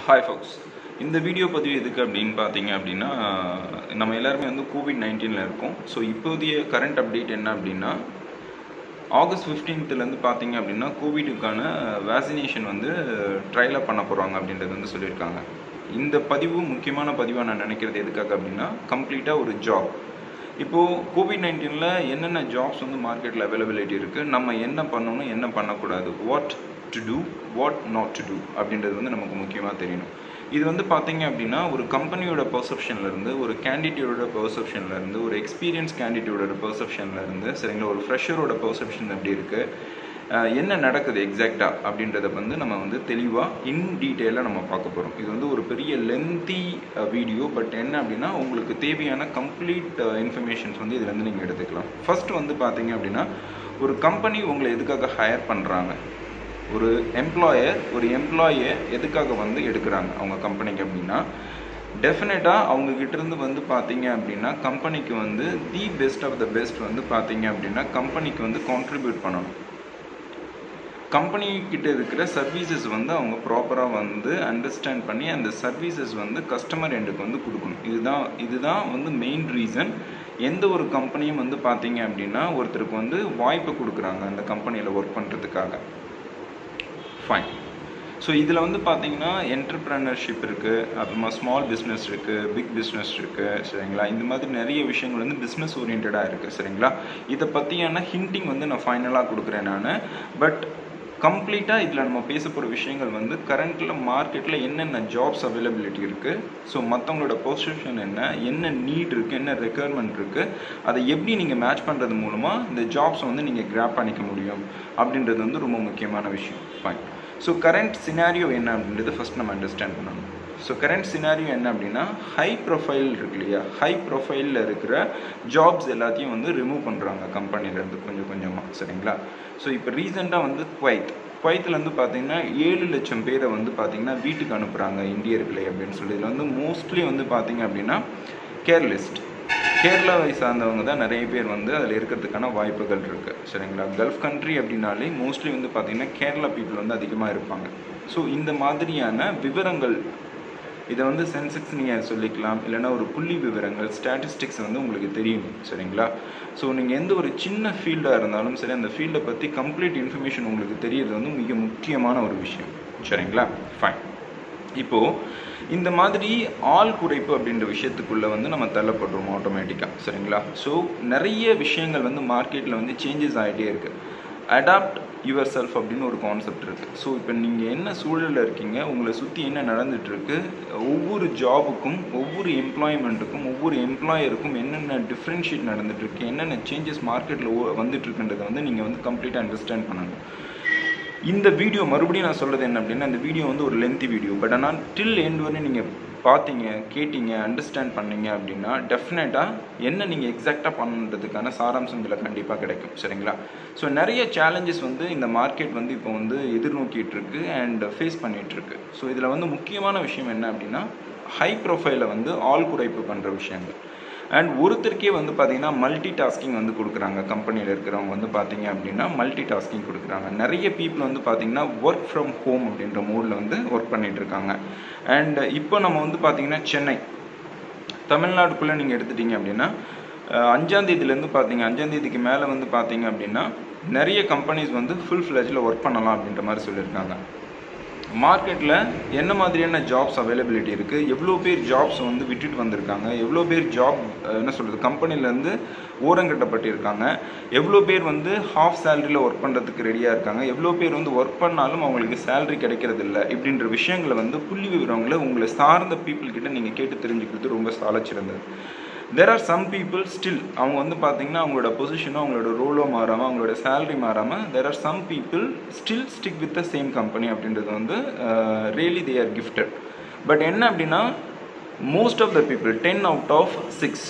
hi ஃபோக்ஸ் இந்த video பதிவு எதுக்கு அப்படின்னு பார்த்தீங்க அப்படின்னா நம்ம எல்லாருமே வந்து கோவிட் நைன்டீனில் இருக்கோம் ஸோ இப்போதைய கரண்ட் அப்டேட் என்ன அப்படின்னா ஆகஸ்ட் ஃபிஃப்டீன்த்துலேருந்து பார்த்தீங்க அப்படின்னா கோவிடுக்கான வேக்சினேஷன் வந்து ட்ரையலாக பண்ண போகிறாங்க அப்படின்றது வந்து சொல்லியிருக்காங்க இந்த பதிவு முக்கியமான பதிவாக நான் நினைக்கிறது எதுக்காக அப்படின்னா கம்ப்ளீட்டாக ஒரு ஜாப் இப்போது கோவிட் நைன்டீனில் என்னென்ன ஜாப்ஸ் வந்து மார்க்கெட்டில் அவைலபிலிட்டி இருக்குது நம்ம என்ன பண்ணணும் என்ன பண்ணக்கூடாது what to do what not to do அப்படின்றது வந்து நமக்கு முக்கியமாக தெரியணும் இது வந்து பார்த்தீங்க அப்படின்னா ஒரு கம்பெனியோட பெர்செப்ஷன்லேருந்து ஒரு கேண்டிடேட்டோட பெர்செப்ஷன்லேருந்து ஒரு எக்ஸ்பீரியன்ஸ் கேண்டிடேட்டோட பெர்செப்ஷன்லேருந்து சரிங்களா ஒரு ஃப்ரெஷரோட பெர்செப்ஷன் எப்படி இருக்குது என்ன நடக்குது எக்ஸாக்டாக அப்படின்றத வந்து நம்ம வந்து தெளிவாக இன் டீட்டெயிலாக நம்ம பார்க்க போகிறோம் இது வந்து ஒரு பெரிய லென்த்தி வீடியோ பட் என்ன அப்படின்னா உங்களுக்கு தேவையான கம்ப்ளீட் இன்ஃபர்மேஷன்ஸ் வந்து இதுலேருந்து நீங்கள் எடுத்துக்கலாம் ஃபர்ஸ்ட் வந்து பார்த்தீங்க அப்படின்னா ஒரு கம்பெனி உங்களை எதுக்காக ஹையர் பண்ணுறாங்க ஒரு எம்ப்ளாயர் ஒரு எம்ப்ளாயை எதுக்காக வந்து எடுக்கிறாங்க அவங்க கம்பெனிக்கு அப்படின்னா டெஃபினட்டாக அவங்கக்கிட்ட இருந்து வந்து பார்த்தீங்க அப்படின்னா கம்பெனிக்கு வந்து the best of the best வந்து பார்த்தீங்க அப்படின்னா கம்பெனிக்கு வந்து கான்ட்ரிபியூட் பண்ணணும் கம்பெனி கிட்ட இருக்கிற சர்வீசஸ் வந்து அவங்க ப்ராப்பராக வந்து அண்டர்ஸ்டாண்ட் பண்ணி அந்த சர்வீசஸ் வந்து கஸ்டமர் எண்டுக்கு வந்து கொடுக்கணும் இதுதான் இதுதான் வந்து மெயின் ரீசன் எந்த ஒரு கம்பெனியும் வந்து பார்த்தீங்க அப்படின்னா ஒருத்தருக்கு வந்து வாய்ப்பு கொடுக்குறாங்க அந்த கம்பெனியில் ஒர்க் பண்ணுறதுக்காக ஃபைன் ஸோ இதில் வந்து பார்த்தீங்கன்னா என்டர்ப்ரனர்ஷிப் இருக்குது அப்புறமா ஸ்மால் பிஸ்னஸ் இருக்குது பிக் பிஸ்னஸ் இருக்குது சரிங்களா இந்த மாதிரி நிறைய விஷயங்கள் வந்து பிஸ்னஸ் ஓரியன்டாக இருக்குது சரிங்களா இதை பற்றியான ஹிண்டிங் வந்து நான் ஃபைனலாக கொடுக்குறேன் நான் பட் கம்ப்ளீட்டாக இதில் நம்ம பேச போகிற விஷயங்கள் வந்து கரண்ட்டில் மார்க்கெட்டில் என்னென்ன ஜாப்ஸ் அவைலபிலிட்டி இருக்குது ஸோ மற்றவங்களோட பொசிஷன் என்ன என்ன நீட் இருக்குது என்ன ரெக்குயர்மெண்ட் இருக்குது அதை எப்படி நீங்கள் மேட்ச் பண்ணுறது மூலமாக இந்த ஜாப்ஸை வந்து நீங்கள் கிராப் பண்ணிக்க முடியும் அப்படின்றது வந்து ரொம்ப முக்கியமான விஷயம் ஃபைன் ஸோ கரண்ட் சினாரியோ என்ன அப்படின்றது ஃபஸ்ட் நம்ம அண்டர்ஸ்டாண்ட் பண்ணணும் ஸோ கரண்ட் சினாரியோ என்ன அப்படின்னா ஹை ப்ரொஃபைல் இருக்கு இல்லையா ஹை ப்ரொஃபைலில் இருக்கிற ஜாப்ஸ் எல்லாத்தையும் வந்து ரிமூவ் பண்ணுறாங்க கம்பெனிலேருந்து கொஞ்சம் கொஞ்சமாக சரிங்களா ஸோ இப்போ ரீசெண்டாக வந்து குவைத் குவைத்தில் வந்து பார்த்தீங்கன்னா ஏழு லட்சம் பேரை வந்து பார்த்தீங்கன்னா வீட்டுக்கு அனுப்புகிறாங்க இந்தியர்களே அப்படின்னு சொல்லி இதில் வந்து மோஸ்ட்லி வந்து பார்த்தீங்க அப்படின்னா கேர்லிஸ்ட் கேரளாவை சார்ந்தவங்க தான் நிறைய பேர் வந்து அதில் இருக்கிறதுக்கான வாய்ப்புகள் இருக்குது சரிங்களா கல்ஃப் கண்ட்ரி அப்படின்னாலே மோஸ்ட்லி வந்து பார்த்திங்கன்னா கேரளா பீப்புள் வந்து அதிகமாக இருப்பாங்க ஸோ இந்த மாதிரியான விவரங்கள் இதை வந்து சென்செக்ஸ் நீங்கள் சொல்லிக்கலாம் இல்லைனா ஒரு புள்ளி விவரங்கள் ஸ்டாட்டிஸ்டிக்ஸ் வந்து உங்களுக்கு தெரியும் சரிங்களா ஸோ நீங்கள் எந்த ஒரு சின்ன ஃபீல்டாக இருந்தாலும் சரி அந்த ஃபீல்டை பற்றி கம்ப்ளீட் இன்ஃபர்மேஷன் உங்களுக்கு தெரியறது வந்து மிக முக்கியமான ஒரு விஷயம் சரிங்களா ஃபைன் இப்போது இந்த மாதிரி ஆள் குறைப்பு அப்படின்ற விஷயத்துக்குள்ளே வந்து நம்ம தள்ளப்படுறோம் ஆட்டோமேட்டிக்காக சரிங்களா ஸோ நிறைய விஷயங்கள் வந்து மார்க்கெட்டில் வந்து சேஞ்சஸ் ஆகிட்டே இருக்குது அடாப்ட் யுவர் செல்ஃப் அப்படின்னு ஒரு கான்செப்ட் இருக்குது ஸோ இப்போ நீங்கள் என்ன சூழலில் இருக்கீங்க உங்களை சுற்றி என்ன நடந்துகிட்ருக்கு ஒவ்வொரு ஜாபுக்கும் ஒவ்வொரு எம்ப்ளாய்மெண்ட்டுக்கும் ஒவ்வொரு எம்ப்ளாயருக்கும் என்னென்ன டிஃப்ரென்ஷியேட் நடந்துகிட்ருக்கு என்னென்ன சேஞ்சஸ் மார்க்கெட்டில் வந்துட்டுருக்குன்றதை வந்து நீங்கள் வந்து கம்ப்ளீட்டாக அண்டர்ஸ்டாண்ட் பண்ணணும் இந்த வீடியோ மறுபடியும் நான் சொல்கிறது என்ன அப்படின்னா இந்த வீடியோ வந்து ஒரு லென்த்தி வீடியோ பட் ஆனால் டில் எண்ட் வரையும் நீங்கள் பார்த்தீங்க கேட்டீங்க அண்டர்ஸ்டாண்ட் பண்ணீங்க அப்படின்னா டெஃபினட்டாக என்ன நீங்கள் எக்ஸாக்டாக பண்ணுறதுக்கான சாராம்சம் இதில் கண்டிப்பாக கிடைக்கும் சரிங்களா ஸோ நிறைய சேலஞ்சஸ் வந்து இந்த மார்க்கெட் வந்து இப்போ வந்து எதிர்நோக்கிட்டு இருக்கு அண்ட் ஃபேஸ் பண்ணிகிட்டு இருக்கு ஸோ இதில் வந்து முக்கியமான விஷயம் என்ன அப்படின்னா ஹை ப்ரொஃபைலில் வந்து ஆள் குறைப்பு பண்ணுற விஷயங்கள் அண்ட் ஒருத்தருக்கே வந்து பார்த்தீங்கன்னா மல்டி டாஸ்கிங் வந்து கொடுக்குறாங்க கம்பெனியில் இருக்கிறவங்க வந்து பார்த்தீங்க அப்படின்னா மல்டி டாஸ்கிங் கொடுக்குறாங்க நிறைய பீப்புள் வந்து பார்த்தீங்கன்னா ஒர்க் ஃப்ரம் ஹோம் அப்படின்ற மூடில் வந்து ஒர்க் பண்ணிட்டு இருக்காங்க அண்ட் இப்போ நம்ம வந்து பார்த்தீங்கன்னா சென்னை தமிழ்நாடுக்குள்ளே நீங்கள் எடுத்துட்டீங்க அப்படின்னா அஞ்சாந்தேதியிலேருந்து பார்த்தீங்க அஞ்சாந்தேதிக்கு மேலே வந்து பார்த்தீங்க அப்படின்னா நிறைய கம்பெனிஸ் வந்து ஃபுல் ஃப்ளெஜில் ஒர்க் பண்ணலாம் அப்படின்ற மாதிரி சொல்லியிருக்காங்க மார்க்கெட்டில் என்ன மாதிரியான ஜாப்ஸ் அவைலபிலிட்டி இருக்குது எவ்வளோ பேர் ஜாப்ஸ் வந்து விட்டுட்டு வந்திருக்காங்க எவ்வளோ பேர் ஜாப் என்ன சொல்கிறது கம்பெனிலேருந்து ஓரங்கட்டப்பட்டிருக்காங்க எவ்வளோ பேர் வந்து ஹாஃப் சேலரியில் ஒர்க் பண்ணுறதுக்கு ரெடியாக இருக்காங்க எவ்வளோ பேர் வந்து ஒர்க் பண்ணாலும் அவங்களுக்கு சேலரி கிடைக்கிறது இல்லை இப்படின்ற விஷயங்களை வந்து புள்ளி விவரங்களை உங்களை சார்ந்த பீப்புள் கிட்ட நீங்கள் கேட்டு தெரிஞ்சுக்கிறது ரொம்ப சாலச்சிறந்தது there are some people still அவங்க வந்து பார்த்தீங்கன்னா அவங்களோட பொசிஷனோ அவங்களோட ரோலோ மாறாமல் அவங்களோட சேலரி மாறாமல் there are some people still stick with the same company அப்படின்றது வந்து really they are gifted but என்ன அப்படின்னா most of the people ten out of six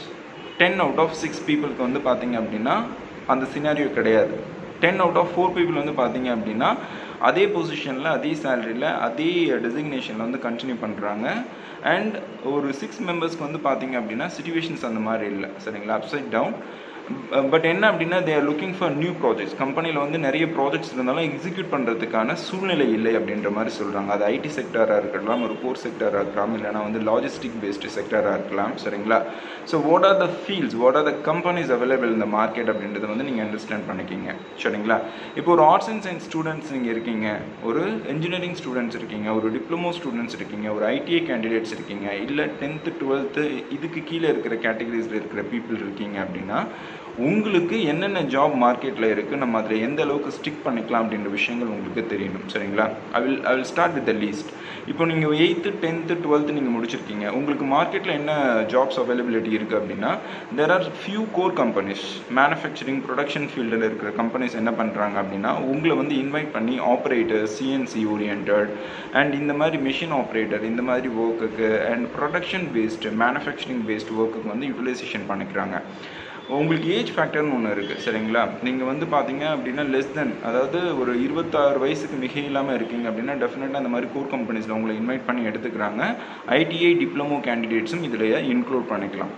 ten out of six பீப்புளுக்கு வந்து பார்த்தீங்க அப்படின்னா அந்த சினாரியோ கிடையாது ten out of four people வந்து பார்த்தீங்க அப்படின்னா அதே பொசிஷனில் அதே சேலரியில் அதே டெசிக்னேஷனில் வந்து கண்டினியூ பண்ணுறாங்க அண்ட் ஒரு சிக்ஸ் மெம்பர்ஸ்க்கு வந்து பார்த்தீங்க அப்படின்னா சுச்சுவேஷன்ஸ் அந்த மாதிரி இல்லை சரிங்களா அப்சைட் டவுன் பட் என்ன அப்படின்னா they are looking for new projects கம்பெனியில் வந்து நிறைய ப்ராஜெக்ட்ஸ் இருந்தாலும் எக்ஸிக்யூட் பண்ணுறதுக்கான சூழ்நிலை இல்லை அப்படின்ற மாதிரி சொல்கிறாங்க அது ஐடி செக்டராக இருக்கலாம் ஒரு கோர் செக்டராக இருக்கலாம் இல்லைனா வந்து லாஜிஸ்டிக் பேஸ்டு செக்டராக இருக்கலாம் சரிங்களா so what are the fields what are the companies available இந்த மார்க்கெட் அப்படின்றத வந்து நீங்கள் அண்டர்ஸ்டாண்ட் பண்ணிக்கிங்க சரிங்களா இப்போ ஒரு ஆர்ட்ஸ் அண்ட் சயின்ஸ் ஸ்டூடெண்ட்ஸ் நீங்கள் இருக்கீங்க ஒரு இன்ஜினியரிங் ஸ்டூடெண்ட்ஸ் இருக்கீங்க ஒரு டிப்ளமோ ஸ்டூடெண்ட்ஸ் இருக்கீங்க ஒரு ஐடிஐ கேண்டிடேட்ஸ் இருக்கீங்க இல்லை டென்த்து டுவெல்த்து இதுக்கு கீழே இருக்கிற கேட்டகரிஸில் இருக்கிற பீப்புள் இருக்கீங்க அப்படின்னா உங்களுக்கு என்னென்ன ஜாப் மார்க்கெட்டில் இருக்குது நம்ம அதில் எந்த அளவுக்கு ஸ்டிக் பண்ணிக்கலாம் அப்படின்ற விஷயங்கள் உங்களுக்கு தெரியணும் சரிங்களா I will I will start with the least இப்போ நீங்கள் எயித்து டென்த்து டுவெல்த்து நீங்கள் முடிச்சிருக்கீங்க உங்களுக்கு மார்க்கெட்டில் என்ன ஜாப்ஸ் அவைலபிலிட்டி இருக்குது அப்படின்னா there are few core companies manufacturing production ஃபீல்டில் இருக்கிற கம்பெனிஸ் என்ன பண்ணுறாங்க அப்படின்னா உங்களை வந்து இன்வைட் பண்ணி ஆப்ரேட்டர் சிஎன்சி ஓரியன்ட் அண்ட் இந்த மாதிரி மிஷின் ஆப்ரேட்டர் இந்த மாதிரி ஒர்க்குக்கு and production based manufacturing based ஒர்க்குக்கு வந்து யூட்டிலைசேஷன் பண்ணிக்கிறாங்க உங்களுக்கு ஏஜ் ஃபேக்டர்னு ஒன்று இருக்குது சரிங்களா நீங்கள் வந்து பார்த்தீங்க அப்படின்னா லெஸ் தென் அதாவது ஒரு இருபத்தாறு வயசுக்கு மிக இல்லாமல் இருக்கீங்க அப்படின்னா டெஃபினட்டாக அந்த மாதிரி கோர் கம்பெனிஸில் உங்களை இன்வைட் பண்ணி எடுத்துக்கிறாங்க ஐடிஐ டிப்ளமோ கேண்டிடேட்ஸும் இதில் இன்க்ளூட் பண்ணிக்கலாம்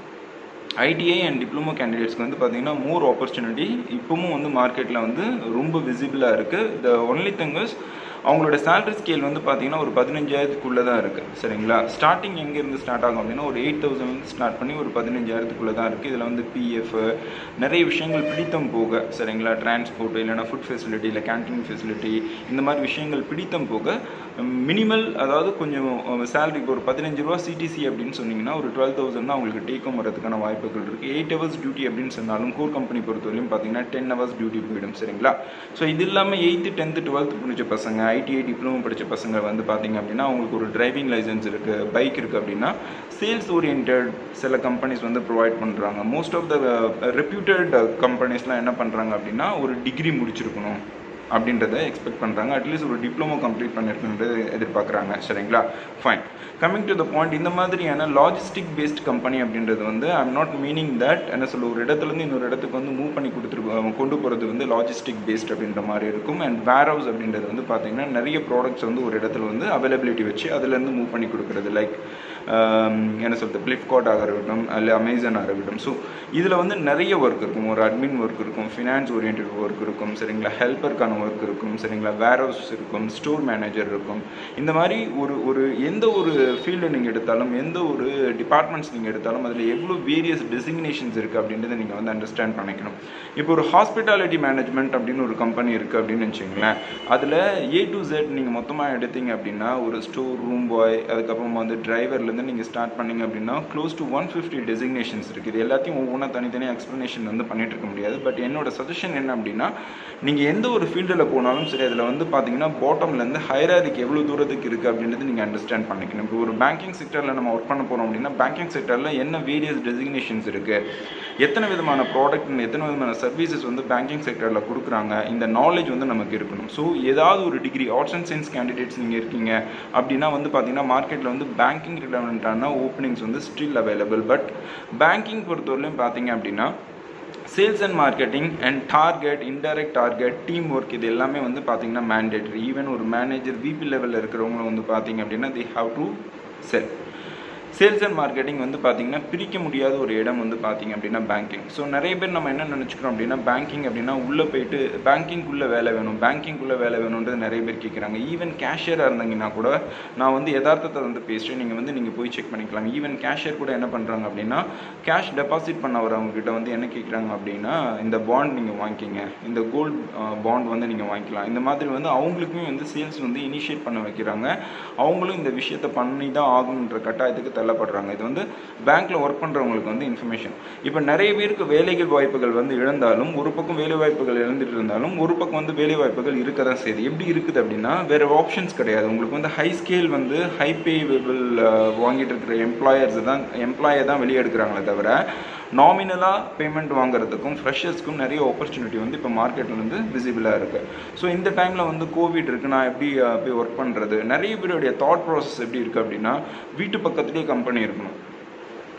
ஐடிஐ அண்ட் டிப்ளமோ கேண்டிடேட்ஸ்க்கு வந்து பார்த்தீங்கன்னா மோர் ஆப்பர்ச்சுனிட்டி இப்போவும் வந்து மார்க்கெட்டில் வந்து ரொம்ப விசிபிளாக இருக்குது த ஒன்லி திங் இஸ் அவங்களோட சேலரி ஸ்கேல் வந்து பார்த்தீங்கன்னா ஒரு பதினஞ்சாயிரத்துக்குள்ளே தான் இருக்குது சரிங்களா ஸ்டார்டிங் எங்கேருந்து ஸ்டார்ட் ஆகும் அப்படின்னா ஒரு எயிட் தௌசண்ட் வந்து ஸ்டார்ட் பண்ணி ஒரு பதினஞ்சாயிரத்துக்குள்ளே தான் இருக்குது இதில் வந்து பிஎஃப் நிறைய விஷயங்கள் பிடித்தம் போக சரிங்களா டிரான்ஸ்போர்ட் இல்லைனா ஃபுட் ஃபெசிலிட்டி இல்லை கேன்டீன் ஃபெசிலிட்டி இந்த மாதிரி விஷயங்கள் பிடித்தம் போக மினிமல் அதாவது கொஞ்சம் சேலரி இப்போ ஒரு பதினஞ்சு ரூபா சிடிசி அப்படின்னு சொன்னீங்கன்னா ஒரு டுவெல் தௌசண்ட் தான் அவங்களுக்கு டேக்கும் வரதுக்கான வாய்ப்புகள் இருக்குது எயிட் ஹவர்ஸ் டியூட்டி அப்படின்னு சொன்னாலும் கோர் கம்பெனி பொறுத்தவரையும் பார்த்தீங்கன்னா டென் ஹவர்ஸ் டியூட்டி போயிடும் சரிங்களா ஸோ இது இல்லாமல் எயித்து டென்த்து டுவெல்த்து முடிச்ச பசங்க ஐடிஐ டிப்ளமோ படித்த பசங்க வந்து பார்த்தீங்க அப்படின்னா அவங்களுக்கு ஒரு டிரைவிங் லைசன்ஸ் இருக்குது பைக் இருக்குது அப்படின்னா சேல்ஸ் ஓரியன்ட் சில கம்பெனிஸ் வந்து ப்ரொவைட் பண்ணுறாங்க மோஸ்ட் ஆஃப் த ரெப்யூட்டட் கம்பெனிஸ்லாம் என்ன பண்ணுறாங்க அப்படின்னா ஒரு டிகிரி முடிச்சிருக்கணும் அப்படின்றத எக்ஸ்பெக்ட் பண்ணுறாங்க அட்லீஸ்ட் ஒரு டிப்ளமோ கம்ப்ளீட் பண்ணிருக்குன்றது எதிர்பார்க்குறாங்க சரிங்களா fine coming to the point இந்த மாதிரியான லாஜிஸ்டிக் பேஸ்ட் கம்பெனி அப்படின்றது வந்து ஐம் நாட் மீனிங் தட் என்ன சொல்ல ஒரு இடத்துலேருந்து இன்னொரு இடத்துக்கு வந்து மூவ் பண்ணி கொடுத்துரு கொண்டு போகிறது வந்து லாஜிஸ்டிக் பேஸ்ட் அப்படின்ற மாதிரி இருக்கும் அண்ட் வேர் ஹவுஸ் அப்படின்றது வந்து பார்த்தீங்கன்னா நிறைய ப்ராடக்ட்ஸ் வந்து ஒரு இடத்துல வந்து அவைலபிலிட்டி வச்சு அதுலேருந்து மூவ் பண்ணி கொடுக்குறது லைக் என்ன சொல்கிறது ஃப்ளிப்கார்ட்டாக இருக்கட்டும் இல்லை அமேசானாக இருக்கட்டும் ஸோ இதில் வந்து நிறைய ஒர்க் இருக்கும் ஒரு அட்மின் ஒர்க் இருக்கும் ஃபினான்ஸ் ஓரியன்ட் ஒர்க் இருக்கும் சரிங்களா ஹெல்ப்பருக்கான ஒர்க் இருக்கும் சரிங்களா வேர் ஹவுஸ் இருக்கும் ஸ்டோர் மேனேஜர் இருக்கும் இந்த மாதிரி ஒரு ஒரு எந்த ஒரு ஃபீல்டு நீங்கள் எடுத்தாலும் எந்த ஒரு டிபார்ட்மெண்ட்ஸ் நீங்கள் எடுத்தாலும் அதில் எவ்வளோ வேரியஸ் டெசிக்னேஷன்ஸ் இருக்குது அப்படின்றத நீங்கள் வந்து அண்டர்ஸ்டாண்ட் பண்ணிக்கணும் இப்போ ஒரு ஹாஸ்பிட்டாலிட்டி மேனேஜ்மெண்ட் அப்படின்னு ஒரு கம்பெனி இருக்குது அப்படின்னு வச்சுங்களேன் அதில் ஏ டு ஜெட் நீங்கள் மொத்தமாக எடுத்தீங்க அப்படின்னா ஒரு ஸ்டோர் ரூம் பாய் அதுக்கப்புறமா வந்து டிரைவர்லேருந்து நீங்கள் ஸ்டார்ட் பண்ணீங்க அப்படின்னா close to one fifty designations இருக்குது இது எல்லாத்தையும் ஒவ்வொன்றா தனித்தனியாக எக்ஸ்ப்ளனேஷன் வந்து பண்ணிட்டு இருக்க முடியாது பட் என்னோட சஜஷன் என்ன அப்படின்னா நீங்கள் எந்த ஒரு ஃபீல்டில் போனாலும் சரி அதில் வந்து பார்த்தீங்கன்னா பாட்டம்லேருந்து ஹைராரிக்கு எவ்வளோ தூரத்துக்கு இருக்குது அப்படின்றது நீங்கள் அண்டர்ஸ்டாண்ட் பண்ணிக்கணும் இப்போ ஒரு பேங்கிங் செக்டரில் நம்ம ஒர்க் பண்ண போகிறோம் அப்படின்னா பேங்கிங் செக்டரில் என்ன வேரியஸ் டெசிக்னேஷன்ஸ் இருக்குது எத்தனை விதமான ப்ராடக்ட் எத்தனை விதமான சர்வீசஸ் வந்து பேங்கிங் செக்டரில் கொடுக்குறாங்க இந்த நாலேஜ் வந்து நமக்கு இருக்கணும் ஸோ ஏதாவது ஒரு degree arts and science candidates நீங்கள் இருக்கீங்க அப்படின்னா வந்து பார்த்தீங்கன்னா மார்க்கெட்டில் வந்து பேங்கிங் ரிலவெண்ட்டான ஓப்பனிங்ஸ் வந்து ஸ்டில் அவைலபிள் பட் பேங்கிங் பொறுத்தவரையிலும் பார்த்தீங்க அப்படின்னா sales and marketing and target indirect target team work இது எல்லாமே வந்து பார்த்தீங்கன்னா மேண்டேட்ரி ஈவன் ஒரு மேனேஜர் விபி லெவலில் இருக்கிறவங்களும் வந்து பார்த்தீங்க அப்படின்னா they have to sell sales and marketing வந்து பார்த்தீங்கன்னா பிரிக்க முடியாத ஒரு இடம் வந்து பார்த்தீங்க அப்படின்னா பேங்கிங் ஸோ நிறைய பேர் நம்ம என்ன நினச்சிக்கிறோம் அப்படின்னா பேங்கிங் அப்படின்னா உள்ளே போயிட்டு பேங்கிங்குள்ளே வேலை வேணும் பேங்கிங்குள்ளே வேலை வேணுன்றது நிறைய பேர் கேட்குறாங்க ஈவன் கேஷியராக இருந்தீங்கன்னா கூட நான் வந்து யதார்த்தத்தை வந்து பேசுகிறேன் நீங்கள் வந்து நீங்கள் போய் செக் பண்ணிக்கலாம் ஈவன் கேஷியர் கூட என்ன பண்ணுறாங்க அப்படின்னா கேஷ் டெபாசிட் பண்ண வரவங்க கிட்ட வந்து என்ன கேட்குறாங்க அப்படின்னா இந்த பாண்ட் நீங்கள் வாங்கிக்கிங்க இந்த கோல்டு பாண்ட் வந்து நீங்கள் வாங்கிக்கலாம் இந்த மாதிரி வந்து அவங்களுக்குமே வந்து சேல்ஸ் வந்து இனிஷியேட் பண்ண வைக்கிறாங்க அவங்களும் இந்த விஷயத்தை பண்ணி தான் ஆகணுன்ற கட்டாயத்துக்கு தள்ளப்படுறாங்க இது வந்து பேங்க்ல ஒர்க் பண்றவங்களுக்கு வந்து இன்ஃபர்மேஷன் இப்போ நிறைய பேருக்கு வேலைகள் வாய்ப்புகள் வந்து இழந்தாலும் ஒரு பக்கம் வேலை வாய்ப்புகள் இழந்துட்டு இருந்தாலும் ஒரு பக்கம் வந்து வேலை வாய்ப்புகள் இருக்க தான் செய்யுது எப்படி இருக்குது அப்படின்னா வேற ஆப்ஷன்ஸ் கிடையாது உங்களுக்கு வந்து ஹை ஸ்கேல் வந்து ஹை பேபிள் வாங்கிட்டு இருக்கிற எம்ப்ளாயர்ஸ் தான் எம்ப்ளாயர் தான் வெளியே எடுக்கிறாங்களே தவிர நாமினலாக பேமெண்ட் வாங்குறதுக்கும் ஃப்ரெஷர்ஸ்க்கும் நிறைய ஆப்பர்ச்சுனிட்டி வந்து இப்போ மார்க்கெட்டில் வந்து விசிபிளாக இருக்குது ஸோ இந்த டைமில் வந்து கோவிட் இருக்குது நான் எப்படி அஹ், போய் ஒர்க் பண்ணுறது நிறைய பேருடைய தாட் ப்ராசஸ் எப்படி இருக்குது அப்படின்னா வீட்டு பக்கத்துலேயே கம்பெனி இருக்கணும்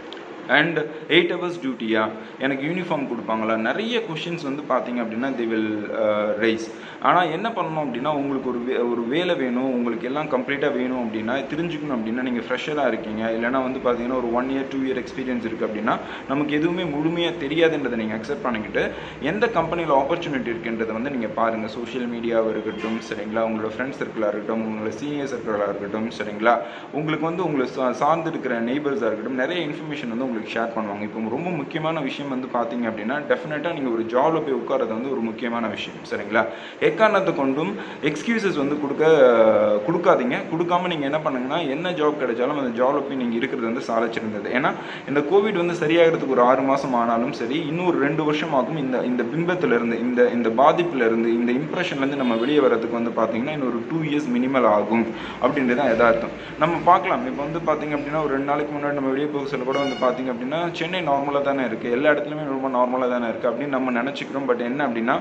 அண்ட் எயிட் ஹவர்ஸ் டியூட்டியா எனக்கு யூனிஃபார்ம் கொடுப்பாங்களா நிறைய கொஷின்ஸ் வந்து பார்த்தீங்க அப்படின்னா தி வில் ரைஸ் ஆனால் என்ன பண்ணணும் அப்படின்னா உங்களுக்கு ஒரு வே- ஒரு வேலை வேணும் உங்களுக்கு எல்லாம் கம்ப்ளீட்டாக வேணும் அப்படின்னா தெரிஞ்சுக்கணும் அப்படின்னா நீங்கள் ஃப்ரெஷராக இருக்கீங்க இல்லைனா வந்து பார்த்தீங்கன்னா ஒரு one year two year experience இருக்குது அப்படின்னா நமக்கு எதுவுமே முழுமையாக தெரியாதுன்றதை நீங்கள் அக்செப்ட் பண்ணிக்கிட்டு எந்த கம்பெனியில் ஆப்பர்ச்சுனிட்டி இருக்குன்றதை வந்து நீங்கள் பாருங்கள் சோஷியல் மீடியாவாக இருக்கட்டும் சரிங்களா உங்களோட ஃப்ரெண்ட்ஸ் சர்க்கிளாக இருக்கட்டும் உங்களோட சீனியர் சர்க்கிளாக இருக்கட்டும் சரிங்களா உங்களுக்கு வந்து உங்களை சா- சார்ந்து இருக்கிற நெய்பர்ஸாக இருக்கட்டும் நிறைய இன்ஃபர்மேஷன் வந்து உங்களுக்கு ஷேர் பண்ணுவாங்க இப்போ ரொம்ப முக்கியமான விஷயம் வந்து பார்த்தீங்க அப்படின்னா டெஃபினட்டாக நீங்கள் ஒரு ஜாப்ல போய் உட்காரது வந்து ஒரு முக்கியமான விஷயம் சரிங்களா எக்காரணத்தை கொண்டும் எக்ஸ்கியூசஸ் வந்து கொடுக்க கொடுக்காதீங்க கொடுக்காம நீங்கள் என்ன பண்ணுங்கன்னா என்ன ஜாப் கிடைச்சாலும் அந்த ஜாப்ல போய் நீங்கள் இருக்கிறது வந்து சாதிச்சிருந்தது ஏன்னா இந்த கோவிட் வந்து சரியாகிறதுக்கு ஒரு ஆறு மாதம் ஆனாலும் சரி இன்னும் ஒரு ரெண்டு வருஷம் ஆகும் இந்த இந்த பிம்பத்துல இருந்து இந்த இந்த பாதிப்புல இருந்து இந்த இம்ப்ரெஷன்லேருந்து நம்ம வெளியே வர்றதுக்கு வந்து பார்த்தீங்கன்னா இன்னும் ஒரு டூ இயர்ஸ் மினிமல் ஆகும் அப்படின்றது தான் யதார்த்தம் நம்ம பார்க்கலாம் இப்போ வந்து பார்த்தீங்க அப்படின்னா ஒரு ரெண்டு நாளைக்கு முன்னாடி நம்ம வெளியே போக சொல்ல கூட வந்து பார்த்தீங்க அப்படின்னா சென்னை நார்மலாக தானே இருக்குது எல்லா இடத்துலையுமே ரொம்ப நார்மலாக தானே இருக்குது அப்படின்னு நம்ம நினச்சிக்கிறோம் பட் என்ன அப்படின்னா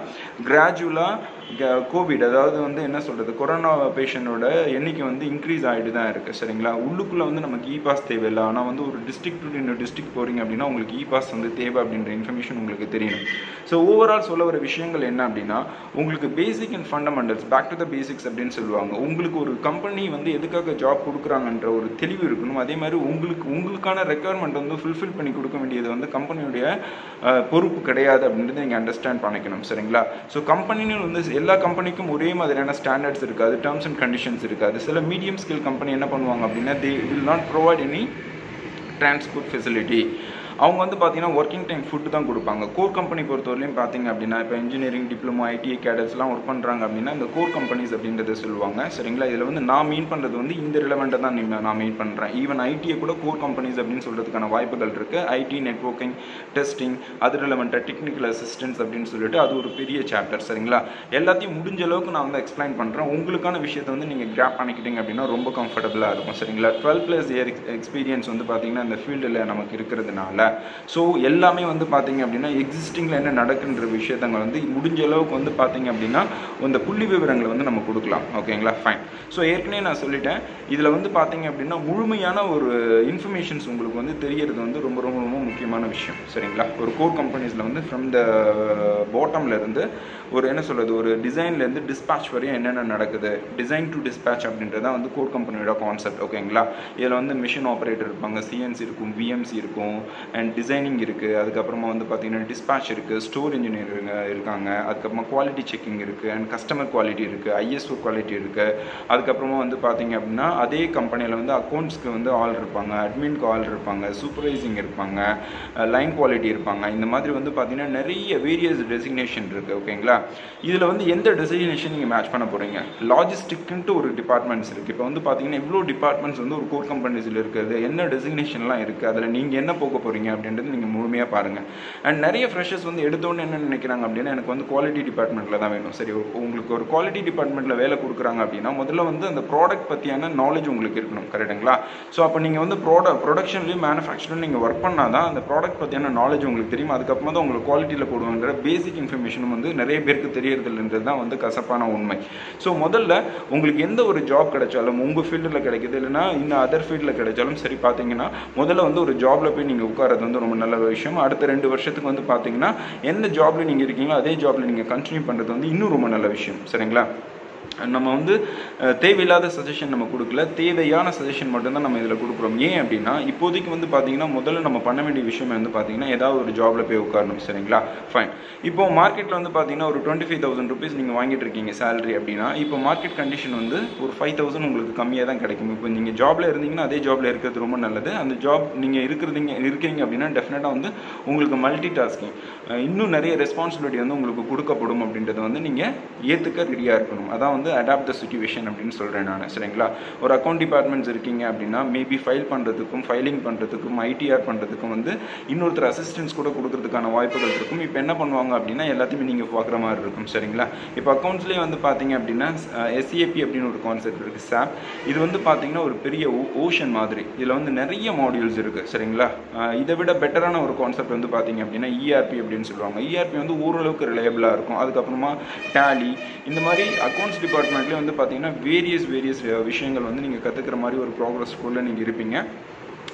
கிராஜுவலாக கோவிட் அதாவது வந்து என்ன சொல்கிறது கொரோனா பேஷண்டோட எண்ணிக்கை வந்து இன்க்ரீஸ் ஆகிட்டு தான் இருக்குது சரிங்களா உள்ளுக்குள்ளே வந்து நமக்கு இ பாஸ் தேவையில்லை ஆனால் வந்து ஒரு டிஸ்ட்ரிக்ட் டு இன்னொரு டிஸ்ட்ரிக்ட் போகிறீங்க அப்படின்னா உங்களுக்கு இ பாஸ் வந்து தேவை அப்படின்ற இன்ஃபர்மேஷன் உங்களுக்கு தெரியணும் ஸோ ஓவரால் சொல்ல வர விஷயங்கள் என்ன அப்படின்னா உங்களுக்கு basic and fundamentals back to the basics அப்படின்னு சொல்லுவாங்க உங்களுக்கு ஒரு கம்பெனி வந்து எதுக்காக ஜாப் கொடுக்குறாங்கன்ற ஒரு தெளிவு இருக்கணும் அதே மாதிரி உங்களுக்கு உங்களுக்கான ரெக்குயர்மெண்ட் வந்து ஃபுல்ஃபில் பண்ணி கொடுக்க வேண்டியது வந்து கம்பெனியுடைய பொறுப்பு கிடையாது அப்படின்றத நீங்கள் அண்டர்ஸ்டாண்ட் பண்ணிக்கணும் சரிங்களா ஸோ கம்பெனின்னு வந்து எல்லா கம்பெனிக்கும் ஒரே மாதிரியான ஸ்டாண்டர்ட்ஸ் இருக்காது டேர்ம்ஸ் அண்ட் கண்டிஷன்ஸ் இருக்காது சில மீடியம் ஸ்கேல் கம்பெனி என்ன பண்ணுவாங்க அப்படின்னா they will not provide any transport facility அவங்க வந்து பார்த்தீங்கன்னா ஒர்க்கிங் டைம் ஃபுட்டு தான் கொடுப்பாங்க கோர் கம்பெனி பொறுத்தவரையிலும் பார்த்தீங்க அப்படின்னா இப்போ இன்ஜினியரிங் டிப்ளமோ ஐடிஐ கேடர்ஸ்லாம் ஒர்க் பண்ணுறாங்க அப்படின்னா இந்த கோர் கம்பெனிஸ் அப்படின்றத சொல்லுவாங்க சரிங்களா இதில் வந்து நான் மீன் பண்ணுறது வந்து இந்த ரிலவெண்ட்டை தான் நீ- நான் மீன் பண்ணுறேன் ஈவன் ஐடியை கூட கோர் கம்பெனிஸ் அப்படின்னு சொல்கிறதுக்கான வாய்ப்புகள் இருக்குது ஐடி நெட்வொர்க்கிங் டெஸ்டிங் அது ரிலவெண்ட்டாக டெக்னிக்கல் அசிஸ்டன்ஸ் அப்படின்னு சொல்லிட்டு அது ஒரு பெரிய சாப்டர் சரிங்களா எல்லாத்தையும் முடிஞ்ச அளவுக்கு நான் வந்து எக்ஸ்பிளைன் பண்ணுறேன் உங்களுக்கான விஷயத்தை வந்து நீங்கள் கிராப் பண்ணிக்கிட்டீங்க அப்படின்னா ரொம்ப கம்ஃபர்டபுளாக இருக்கும் சரிங்களா டுவெல் ப்ளஸ் இயர் எக்ஸ்பீரியன்ஸ் வந்து பார்த்தீங்கன்னா இந்த ஃபீல்டில் நமக்கு இருக்கிறதுனால ஸோ எல்லாமே வந்து பார்த்தீங்க அப்படின்னா எக்ஸிஸ்டிங்கில் என்ன நடக்குன்ற விஷயத்தங்க வந்து முடிஞ்ச அளவுக்கு வந்து பார்த்தீங்க அப்படின்னா இந்த புள்ளி விவரங்களை வந்து நம்ம கொடுக்கலாம் ஓகேங்களா ஃபைன் ஸோ ஏற்கனவே நான் சொல்லிட்டேன் இதில் வந்து பார்த்தீங்க அப்படின்னா முழுமையான ஒரு இன்ஃபர்மேஷன்ஸ் உங்களுக்கு வந்து தெரியறது வந்து ரொம்ப ரொம்ப ரொம்ப முக்கியமான விஷயம் சரிங்களா ஒரு கோர் கம்பெனிஸில் வந்து ஃப்ரம் த பாட்டம்ல இருந்து ஒரு என்ன சொல்றது ஒரு டிசைன்லேருந்து டிஸ்பேச் வரையும் என்னென்ன நடக்குது டிசைன் டு டிஸ்பேச் அப்படின்றத வந்து கோர் கம்பெனியோட கான்செப்ட் ஓகேங்களா இதில் வந்து மிஷின் ஆப்ரேட்டர் இருப்பாங்க சிஎன்சி இருக்கும் விஎம்சி இருக்கும் அண்ட் டிசைனிங் இருக்குது அதுக்கப்புறமா வந்து பார்த்தீங்கன்னா டிஸ்பேச் இருக்குது ஸ்டோர் இன்ஜினியர் இருக்காங்க அதுக்கப்புறமா குவாலிட்டி செக்கிங் இருக்குது அண்ட் கஸ்டமர் குவாலிட்டி இருக்குது ஐஎஸ்ஓ குவாலிட்டி இருக்குது அதுக்கப்புறமா வந்து பார்த்தீங்க அப்படின்னா அதே கம்பெனியில் வந்து அக்கௌண்ட்ஸ்க்கு வந்து ஆள் இருப்பாங்க அட்மின்க்கு ஆள் இருப்பாங்க சூப்பர்வைசிங் இருப்பாங்க லைன் குவாலிட்டி இருப்பாங்க இந்த மாதிரி வந்து பார்த்தீங்கன்னா நிறைய வேரியஸ் டெசிக்னேஷன் இருக்குது ஓகேங்களா இதில் வந்து எந்த டெசிக்னேஷன் நீங்கள் மேட்ச் பண்ண போகிறீங்க லாஜிஸ்டிக்ன்ட்டு ஒரு டிபார்ட்மெண்ட்ஸ் இருக்குது இப்போ வந்து பார்த்தீங்கன்னா இவ்வளோ டிபார்ட்மெண்ட்ஸ் வந்து ஒரு கோர் கம்பெனிஸில் இருக்குது என்ன டெசிக்னேஷன்லாம் இருக்குது அதில் நீங்கள் என்ன போக போகிறீங்க அப்படின்றது நீங்கள் முழுமையாக பாருங்கள் அண்ட் நிறைய ஃப்ரெஷர்ஸ் வந்து எடுத்தோன்னு என்ன நினைக்கிறாங்க அப்படின்னா எனக்கு வந்து குவாலிட்டி டிபார்ட்மெண்ட்டில் தான் வேணும் சரி ஒரு- உங்களுக்கு ஒரு குவாலிட்டி டிபார்ட்மெண்ட்டில் வேலை கொடுக்குறாங்க அப்படின்னா முதல்ல வந்து அந்த ப்ராடக்ட் பற்றியான நாலேஜ் உங்களுக்கு இருக்கணும் கரெக்டுங்களா ஸோ அப்போ நீங்கள் வந்து ப்ராடக்ட் ப்ரொடக்ஷன்லையும் மேனுஃபேக்சரிங் நீங்கள் ஒர்க் பண்ணால் தான் அந்த ப்ராடக்ட் பற்றியான நாலேஜ் உங்களுக்கு தெரியும் அதுக்கப்புறமா தான் உங்களுக்கு குவாலிட்டியில் போடுவாங்கிற பேசிக் இன்ஃபர்மேஷனும் வந்து நிறைய பேருக்கு தெரியறதில்லைன்றது தான் வந்து கசப்பான உண்மை ஸோ முதல்ல உங்களுக்கு எந்த ஒரு ஜாப் கிடைச்சாலும் உங்கள் ஃபீல்டில் கிடைக்குது இல்லைன்னா இன்னும் அதர் ஃபீல்டில் கிடைச்சாலும் சரி பார்த்தீங்கன்னா முதல்ல வந்து ஒரு ஜாப்ல போய் நீங்கள் உட்காரது வந்து ரொம்ப நல்ல விஷயம் அடுத்த ரெண்டு வருஷத்துக்கு வந்து பார்த்தீங்கன்னா எந்த ஜாப்ல நீங்கள் இருக்கீங்களோ அதே ஜாப்ல நீங்கள் கண்டினியூ பண்ணுறது வந்து இன்னும் ரொம்ப நல்ல விஷயம் சரிங்களா நம்ம வந்து அஹ், தேவையில்லாத சஜஷன் நம்ம கொடுக்கல தேவையான சஜஷன் மட்டும்தான் நம்ம இதில் கொடுக்குறோம் ஏன் அப்படின்னா இப்போதைக்கு வந்து பார்த்தீங்கன்னா முதல்ல நம்ம பண்ண வேண்டிய விஷயம் வந்து பார்த்தீங்கன்னா ஏதாவது ஒரு ஜாப்ல போய் உட்காரணும் சரிங்களா ஃபைன் இப்போ மார்க்கெட்டில் வந்து பார்த்தீங்கன்னா ஒரு டுவெண்ட்டி ஃபைவ் தௌசண்ட் ருபீஸ் நீங்கள் வாங்கிட்டு இருக்கீங்க சேலரி அப்படின்னா இப்போ மார்க்கெட் கண்டிஷன் வந்து ஒரு ஃபைவ் தௌசண்ட் உங்களுக்கு கம்மியாக தான் கிடைக்கும் இப்போ நீங்கள் ஜாப்ல இருந்தீங்கன்னா அதே ஜாப்ல இருக்கிறது ரொம்ப நல்லது அந்த ஜாப் நீங்கள் இருக்கிறதீங்க இருக்கீங்க அப்படின்னா டெஃபினட்டாக வந்து உங்களுக்கு மல்டி டாஸ்கிங் இன்னும் நிறைய ரெஸ்பான்சிபிலிட்டி வந்து உங்களுக்கு கொடுக்கப்படும் அப்படின்றத வந்து நீங்கள் ஏற்றுக்க ரெடியாக இருக்கணும் அதான் வந்து அடாப்ட் த சுச்சுவேஷன் அப்படின்னு சொல்கிறேன் நான் சரிங்களா ஒரு அக்கௌண்ட் டிபார்ட்மெண்ட்ஸ் இருக்கீங்க அப்படின்னா மேபி ஃபைல் பண்ணுறதுக்கும் ஃபைலிங் பண்ணுறதுக்கும் ஐடிஆர் பண்ணுறதுக்கும் வந்து இன்னொருத்தர் அசிஸ்டன்ஸ் கூட கொடுக்கறதுக்கான வாய்ப்புகள் இருக்கும் இப்போ என்ன பண்ணுவாங்க அப்படின்னா எல்லாத்தையுமே நீங்கள் பார்க்குற மாதிரி இருக்கும் சரிங்களா இப்போ அக்கௌண்ட்ஸ்லேயே வந்து பார்த்தீங்க அப்படின்னா எஸ்சிஏபி அப்படின்னு ஒரு கான்செப்ட் இருக்குது சாப் இது வந்து பார்த்தீங்கன்னா ஒரு பெரிய ஓஷன் மாதிரி இதில் வந்து நிறைய மாடியூல்ஸ் இருக்குது சரிங்களா அஹ் இதை விட பெட்டரான ஒரு கான்செப்ட் வந்து பார்த்தீங்க அப்படின்னா இஆர்பி அப்படின்னு சொல்லுவாங்க இஆர்பி வந்து ஓரளவுக்கு ரிலையபிளாக இருக்கும் அதுக்கப்புறமா டேலி இந்த மாதிரி அக்கௌண்ட்ஸ் டிபார்ட்மெண்ட்லேயே வந்து பார்த்தீங்கன்னா வேரியஸ் வேரியஸ் விஷயங்கள் வந்து நீங்கள் கற்றுக்கிற மாதிரி ஒரு ப்ராக்ரஸ் ஸ்கூலில் நீங்கள் இருப்பீங்க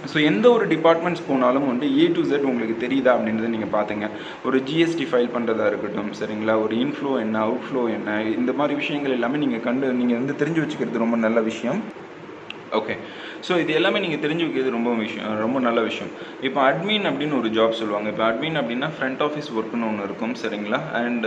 ஸோ எந்த ஒரு டிபார்ட்மெண்ட்ஸ் போனாலும் வந்து ஏ டு Z உங்களுக்கு தெரியுதா அப்படின்றத நீங்கள் பார்த்துங்க ஒரு ஜிஎஸ்டி ஃபைல் பண்ணுறதா இருக்கட்டும் சரிங்களா ஒரு இன்ஃப்ளோ என்ன அவுட்ஃப்ளோ என்ன இந்த மாதிரி விஷயங்கள் எல்லாமே நீங்கள் கண்டு நீங்கள் வந்து தெரிஞ்சு வச்சுக்கிறது ரொம்ப நல்ல விஷயம் ஓகே ஸோ இது எல்லாமே நீங்கள் தெரிஞ்சு வைக்கிறது ரொம்ப விஷயம் ரொம்ப நல்ல விஷயம் இப்போ அட்மின் அப்படின்னு ஒரு ஜாப் சொல்லுவாங்க இப்போ அட்மின் அப்படின்னா ஃப்ரண்ட் ஆஃபீஸ் ஒர்க்னு ஒன்று இருக்கும் சரிங்களா அண்ட்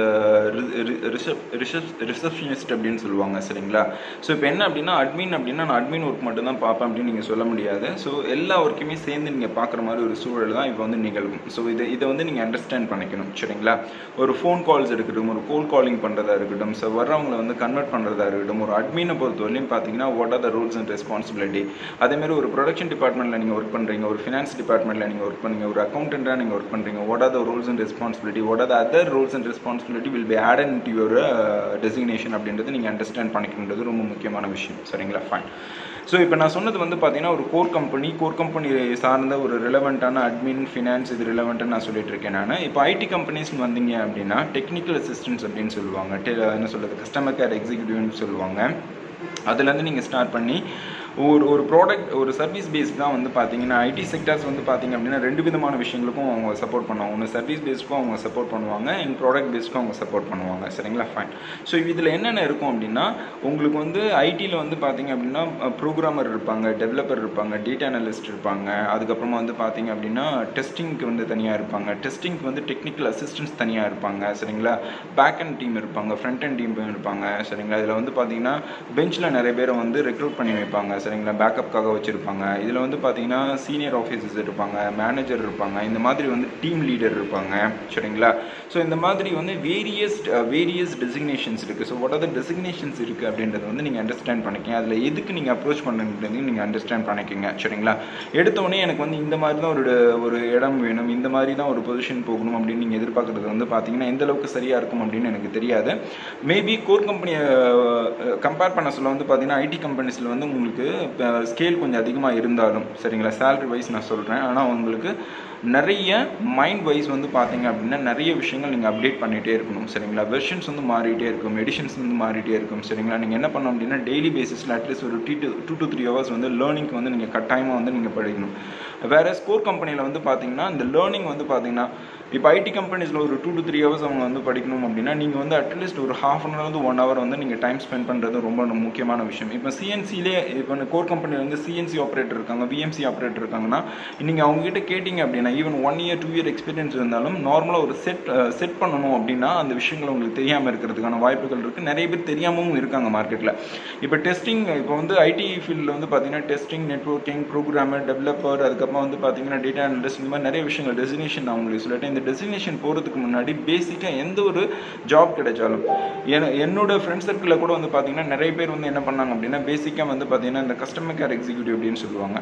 ரிசப் ரிசப் ரிசப்ஷனிஸ்ட் அப்படின்னு சொல்லுவாங்க சரிங்களா ஸோ இப்போ என்ன அப்படின்னா அட்மின் அப்படின்னா நான் அட்மின் ஒர்க் மட்டும் தான் பார்ப்பேன் அப்படின்னு நீங்கள் சொல்ல முடியாது ஸோ எல்லா ஒர்க்குமே சேர்ந்து நீங்கள் பார்க்குற மாதிரி ஒரு சூழல் தான் இப்போ வந்து நிகழும் ஸோ இதை இதை வந்து நீங்கள் அண்டர்ஸ்டாண்ட் பண்ணிக்கணும் சரிங்களா ஒரு ஃபோன் கால்ஸ் இருக்கட்டும் ஒரு கோல் காலிங் பண்ணுறதா இருக்கட்டும் ஸோ வர்றவங்களை வந்து கன்வெர்ட் பண்ணுறதா இருக்கட்டும் ஒரு அட்மினை பொறுத்தவரையிலும் பார்த்தீங்கன்னா what are the rules and responsibility அதேமாதிரி ஒரு ப்ரொடக்ஷன் டிபார்ட்மெண்ட்டில் நீங்கள் ஒர்க் பண்ணுறீங்க ஒரு ஃபினான்ஸ் டிபார்ட்மெண்ட்டில் நீங்கள் ஒர்க் பண்ணுறீங்க ஒரு அக்கௌண்டண்ட்டாக நீங்கள் ஒர்க் பண்ணுறீங்க what are the rules and responsibility what are the other rules and responsibility will be add in to your designation அப்படின்றது நீங்கள் அண்டர்ஸ்டாண்ட் பண்ணிக்கணுன்றது ரொம்ப முக்கியமான விஷயம் சரிங்களா ஃபைன் ஸோ இப்போ நான் சொன்னது வந்து பார்த்தீங்கன்னா ஒரு கோர் கம்பெனி கோர் கம்பெனி சார்ந்த ஒரு ரிலவெண்ட்டான அட்மின் ஃபினான்ஸ் இது ரிலவெண்ட்டுன்னு நான் சொல்லிட்டு இருக்கேன் நான் இப்போ ஐடி கம்பெனிஸ்னு வந்தீங்க அப்படின்னா டெக்னிக்கல் அசிஸ்டன்ஸ் அப்படின்னு சொல்லுவாங்க டெ- என்ன சொல்கிறது கஸ்டமர் கேர் எக்ஸிக்யூட்டிவ்னு சொல்லுவாங்க அதுலேருந்து நீங்கள் ஸ்டார்ட் பண்ணி ஒரு ஒரு ப்ராடக்ட் ஒரு சர்வீஸ் பேஸ் தான் வந்து பார்த்தீங்கன்னா ஐடி செக்டர்ஸ் வந்து பார்த்தீங்க அப்படின்னா ரெண்டு விதமான விஷயங்களுக்கும் அவங்க சப்போர்ட் பண்ணுவாங்க ஒன்று சர்வீஸ் பேஸ்க்கும் அவங்க சப்போர்ட் பண்ணுவாங்க அண்ட் ப்ராடக்ட் பேஸ்க்கும் அவங்க சப்போர்ட் பண்ணுவாங்க சரிங்களா ஃபைன் ஸோ இதில் என்னென்ன இருக்கும் அப்படின்னா உங்களுக்கு வந்து ஐடியில் வந்து பார்த்தீங்க அப்படின்னா ப்ரோக்ராமர் இருப்பாங்க டெவலப்பர் இருப்பாங்க டேட்டா அனலிஸ்ட் இருப்பாங்க அதுக்கப்புறமா வந்து பார்த்தீங்க அப்படின்னா டெஸ்டிங்க்கு வந்து தனியாக இருப்பாங்க டெஸ்டிங்க்கு வந்து டெக்னிக்கல் அசிஸ்டன்ஸ் தனியாக இருப்பாங்க சரிங்களா பேக் அண்ட் டீம் இருப்பாங்க ஃப்ரண்ட் அண்ட் டீம் இருப்பாங்க சரிங்களா இதில் வந்து பார்த்தீங்கன்னா பெஞ்சில் நிறைய பேரை வந்து ரெக்ரூட் பண்ணி வைப்பாங்க சரிங்களா பேக்கப்காக வச்சுருப்பாங்க இதில் வந்து பார்த்தீங்கன்னா சீனியர் ஆஃபீஸர்ஸ் இருப்பாங்க மேனேஜர் இருப்பாங்க இந்த மாதிரி வந்து டீம் லீடர் இருப்பாங்க சரிங்களா ஸோ இந்த மாதிரி வந்து வேரியஸ் வேரியஸ் டெசிக்னேஷன்ஸ் இருக்குது so what are the designations இருக்குது அப்படின்றத வந்து நீங்கள் அண்டர்ஸ்டாண்ட் பண்ணிக்கங்க அதில் எதுக்கு நீங்கள் அப்ரோச் பண்ணுறது நீங்கள் அண்டர்ஸ்டாண்ட் பண்ணிக்கங்க சரிங்களா எடுத்த உடனே எனக்கு வந்து இந்த மாதிரி தான் ஒரு ஒரு இடம் வேணும் இந்த மாதிரி தான் ஒரு பொசிஷன் போகணும் அப்படின்னு நீங்கள் எதிர்பார்க்குறது வந்து பார்த்தீங்கன்னா எந்த அளவுக்கு சரியாக இருக்கும் அப்படின்னு எனக்கு தெரியாது மேபி கோர் கம்பெனியை கம்பேர் பண்ண சொல்ல வந்து பார்த்தீங்கன்னா ஐடி கம்பெனிஸில் வந்து உங்களுக்கு ஸ்கேல் கொஞ்சம் அதிகமாக இருந்தாலும் சரிங்களா சேலரி வைஸ் நான் சொல்கிறேன் ஆனால் உங்களுக்கு நிறைய மைண்ட் வைஸ் வந்து பார்த்தீங்க அப்படின்னா நிறைய விஷயங்கள் நீங்கள் அப்டேட் பண்ணிகிட்டே இருக்கணும் சரிங்களா வெர்ஷன்ஸ் வந்து மாறிட்டே இருக்கும் எடிஷன்ஸ் வந்து மாறிட்டே இருக்கும் சரிங்களா நீங்கள் என்ன பண்ணணும் அப்படின்னா டெய்லி பேசிஸில் அட்லீஸ்ட் ஒரு two two to three hours வந்து லேர்னிங்க்கு வந்து நீங்கள் கட்டாயமாக வந்து நீங்கள் படிக்கணும் வேறு ஸ்கோர் கம்பெனியில் வந்து பார்த்தீங்கன்னா இந்த லேர்னிங் வந்து பார்த்தீங்கன்னா இப்போ ஐடி கம்பெனிஸில் ஒரு டூ டு த்ரீ ஹவர்ஸ் அவங்க வந்து படிக்கணும் அப்படின்னா நீங்கள் வந்து அட்லீஸ்ட் ஒரு half an hour one hour வந்து நீங்கள் டைம் ஸ்பெண்ட் பண்ணுறது ரொம்ப முக்கியமான விஷயம் இப்போ சிஎன்சிலே இப்போ கோர் கம்பெனியில் வந்து சிஎன்சி ஆப்ரேட்டர் இருக்காங்க விஎம்சி ஆப்ரேட்டர் இருக்காங்கன்னா நீங்கள் அவங்ககிட்ட கேட்டிங்க அப்படின்னா even one year two year experience இருந்தாலும் நார்மலாக ஒரு செட் செட் பண்ணணும் அப்படின்னா அந்த விஷயங்கள் உங்களுக்கு தெரியாமல் இருக்கிறதுக்கான வாய்ப்புகள் இருக்குது நிறைய பேர் தெரியாமவும் இருக்காங்க மார்க்கெட்டில் இப்போ டெஸ்டிங் இப்போ வந்து ஐடி ஃபீல்டில் வந்து பார்த்தீங்கன்னா டெஸ்டிங் நெட்ஒர்க்கிங் ப்ரோக்ராமர் டெவலப்பர் அதுக்கப்புறம் வந்து பார்த்தீங்கன்னா டேட்டா அனலிஸ்ட் இந்த மாதிரி நிறைய விஷயங்கள் டெசினேஷன் நான் உங்களுக்கு சொல்லிட்டேன் இந்த டெசினேஷன் போகிறதுக்கு முன்னாடி பேசிக்காக எந்த ஒரு ஜாப் கிடைச்சாலும் என என்னோட ஃப்ரெண்ட் சர்க்கிளில் கூட வந்து பார்த்தீங்கன்னா நிறைய பேர் வந்து என்ன பண்ணாங்க அப்படின்னா பேசிக்காக வந்து பார்த்தீங்கன்னா இந்த கஸ்டமர் கேர் எக்ஸிக்யூட்டிவ் அப்படின்னு சொல்லுவாங்க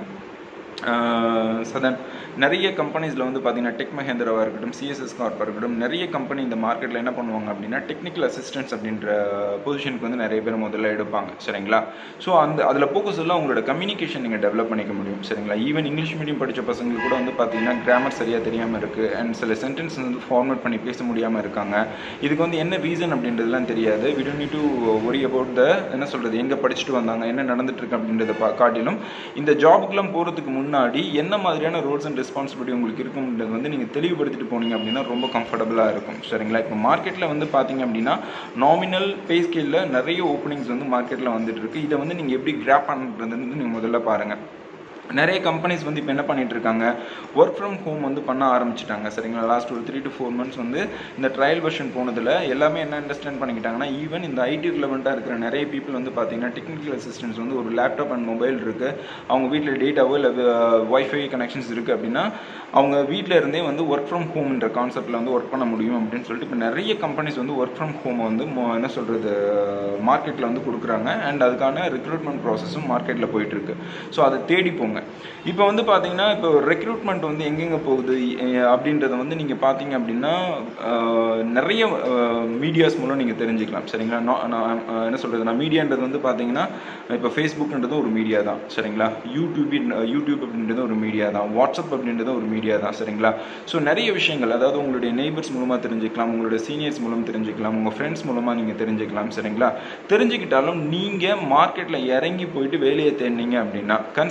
சதன் நிறைய கம்பெனிஸில் வந்து பார்த்தீங்கன்னா டெக் மஹேந்திராவாக இருக்கட்டும் சிஎஸ்எஸ் கார்ப்பாக இருக்கட்டும் நிறைய கம்பெனி இந்த மார்க்கெட்டில் என்ன பண்ணுவாங்க அப்படின்னா டெக்னிக்கல் அசிஸ்டன்ஸ் அப்படின்ற பொசிஷனுக்கு வந்து நிறைய பேர் முதல்ல எடுப்பாங்க சரிங்களா ஸோ அந்த அதில் போக்கஸ் எல்லாம் உங்களோட கம்யூனிகேஷன் நீங்கள் டெவலப் பண்ணிக்க முடியும் சரிங்களா ஈவன் இங்கிலீஷ் மீடியம் படித்த பசங்களுக்கு கூட வந்து பார்த்தீங்கன்னா கிராமர் சரியாக தெரியாமல் இருக்குது அண்ட் சில சென்டென்ஸ் வந்து ஃபார்மேட் பண்ணி பேச முடியாமல் இருக்காங்க இதுக்கு வந்து என்ன ரீசன் அப்படின்றதுலாம் தெரியாது we don't need to worry about the என்ன சொல்கிறது எங்கே படிச்சுட்டு வந்தாங்க என்ன நடந்துட்டு இருக்கு அப்படின்றத பா காட்டிலும் இந்த ஜாபுக்குலாம் போகிறதுக்கு முன்னாடி என்ன மாதிரியான ரோல்ஸ் அண்ட் ரெஸ்பான்சிபிலிட்டி உங்களுக்கு இருக்கும்ன்றது வந்து நீங்கள் தெளிவுபடுத்திட்டு போனீங்க அப்படின்னா ரொம்ப கம்ஃபர்டபுளாக இருக்கும் சரிங்களா இப்போ மார்க்கெட்டில் வந்து பார்த்தீங்க அப்படின்னா நாமினல் பே ஸ்கேலில் நிறைய ஓப்பனிங்ஸ் வந்து மார்க்கெட்டில் வந்துட்டு இருக்கு இதை வந்து நீங்கள் எப்படி கிராப் பண்ணுறது வந்து நீங்கள் முதல்ல பாருங்கள் நிறைய கம்பெனிஸ் வந்து இப்போ என்ன பண்ணிட்டு இருக்காங்க ஒர்க் ஃப்ரம் ஹோம் வந்து பண்ண ஆரம்பிச்சிட்டாங்க சரிங்களா லாஸ்ட் ஒரு த்ரீ டு ஃபோர் மந்த்ஸ் வந்து இந்த ட்ரையல் வெர்ஷன் போனதில் எல்லாமே என்ன அண்டர்ஸ்டாண்ட் பண்ணிக்கிட்டாங்கன்னா ஈவன் இந்த ஐடி ரிலவெண்ட்டாக இருக்கிற நிறைய பீப்புள் வந்து பார்த்தீங்கன்னா டெக்னிக்கல் அசிஸ்டன்ஸ் வந்து ஒரு லேப்டாப் அண்ட் மொபைல் இருக்குது அவங்க வீட்டில் டேட்டாவோ இல்லை ஒய்ஃபை கனெக்ஷன்ஸ் இருக்குது அப்படின்னா அவங்க வீட்டில் இருந்தே வந்து ஒர்க் ஃப்ரம் ஹோம்ன்ற கான்செப்ட்டில் வந்து ஒர்க் பண்ண முடியும் அப்படின்னு சொல்லிட்டு இப்போ நிறைய கம்பெனிஸ் வந்து ஒர்க் ஃப்ரம் ஹோம் வந்து மோ- என்ன சொல்கிறது மார்க்கெட்டில் வந்து கொடுக்குறாங்க அண்ட் அதுக்கான ரெக்ரூட்மெண்ட் ப்ராசஸும் மார்க்கெட்டில் போயிட்டுருக்கு ஸோ அதை தேடி போங்க இப்போ வந்து பார்த்தீங்கன்னா இப்போ ரெக்ரூட்மெண்ட் வந்து எங்கெங்கே போகுது எ- அப்படின்றத வந்து நீங்கள் பார்த்தீங்க அப்படின்னா அஹ், நிறைய மீடியாஸ் மூலம் நீங்கள் தெரிஞ்சுக்கலாம் சரிங்களா நான் நான், அஹ், என்ன சொல்கிறது நான் மீடியான்றது வந்து பார்த்தீங்கன்னா இப்போ ஃபேஸ்புக்ன்றது ஒரு மீடியா தான் சரிங்களா யூடியூப் யூடியூப் அப்படின்றது ஒரு மீடியா தான் வாட்ஸ்அப் அப்படின்றது ஒரு மீடியா தான் சரிங்களா ஸோ நிறைய விஷயங்கள் அதாவது உங்களுடைய நெய்பர்ஸ் மூலமாக தெரிஞ்சுக்கலாம் உங்களுடைய சீனியர்ஸ் மூலம் தெரிஞ்சுக்கலாம் உங்கள் ஃப்ரெண்ட்ஸ் மூலமாக நீங்கள் தெரிஞ்சுக்கலாம் சரிங்களா தெரிஞ்சுக்கிட்டாலும் நீங்கள் மார்க்கெட்டில் இறங்கி போயிட்டு வேலையை தேடினீங்க அப்படின்னா கன்சல்டிங் ஃபீ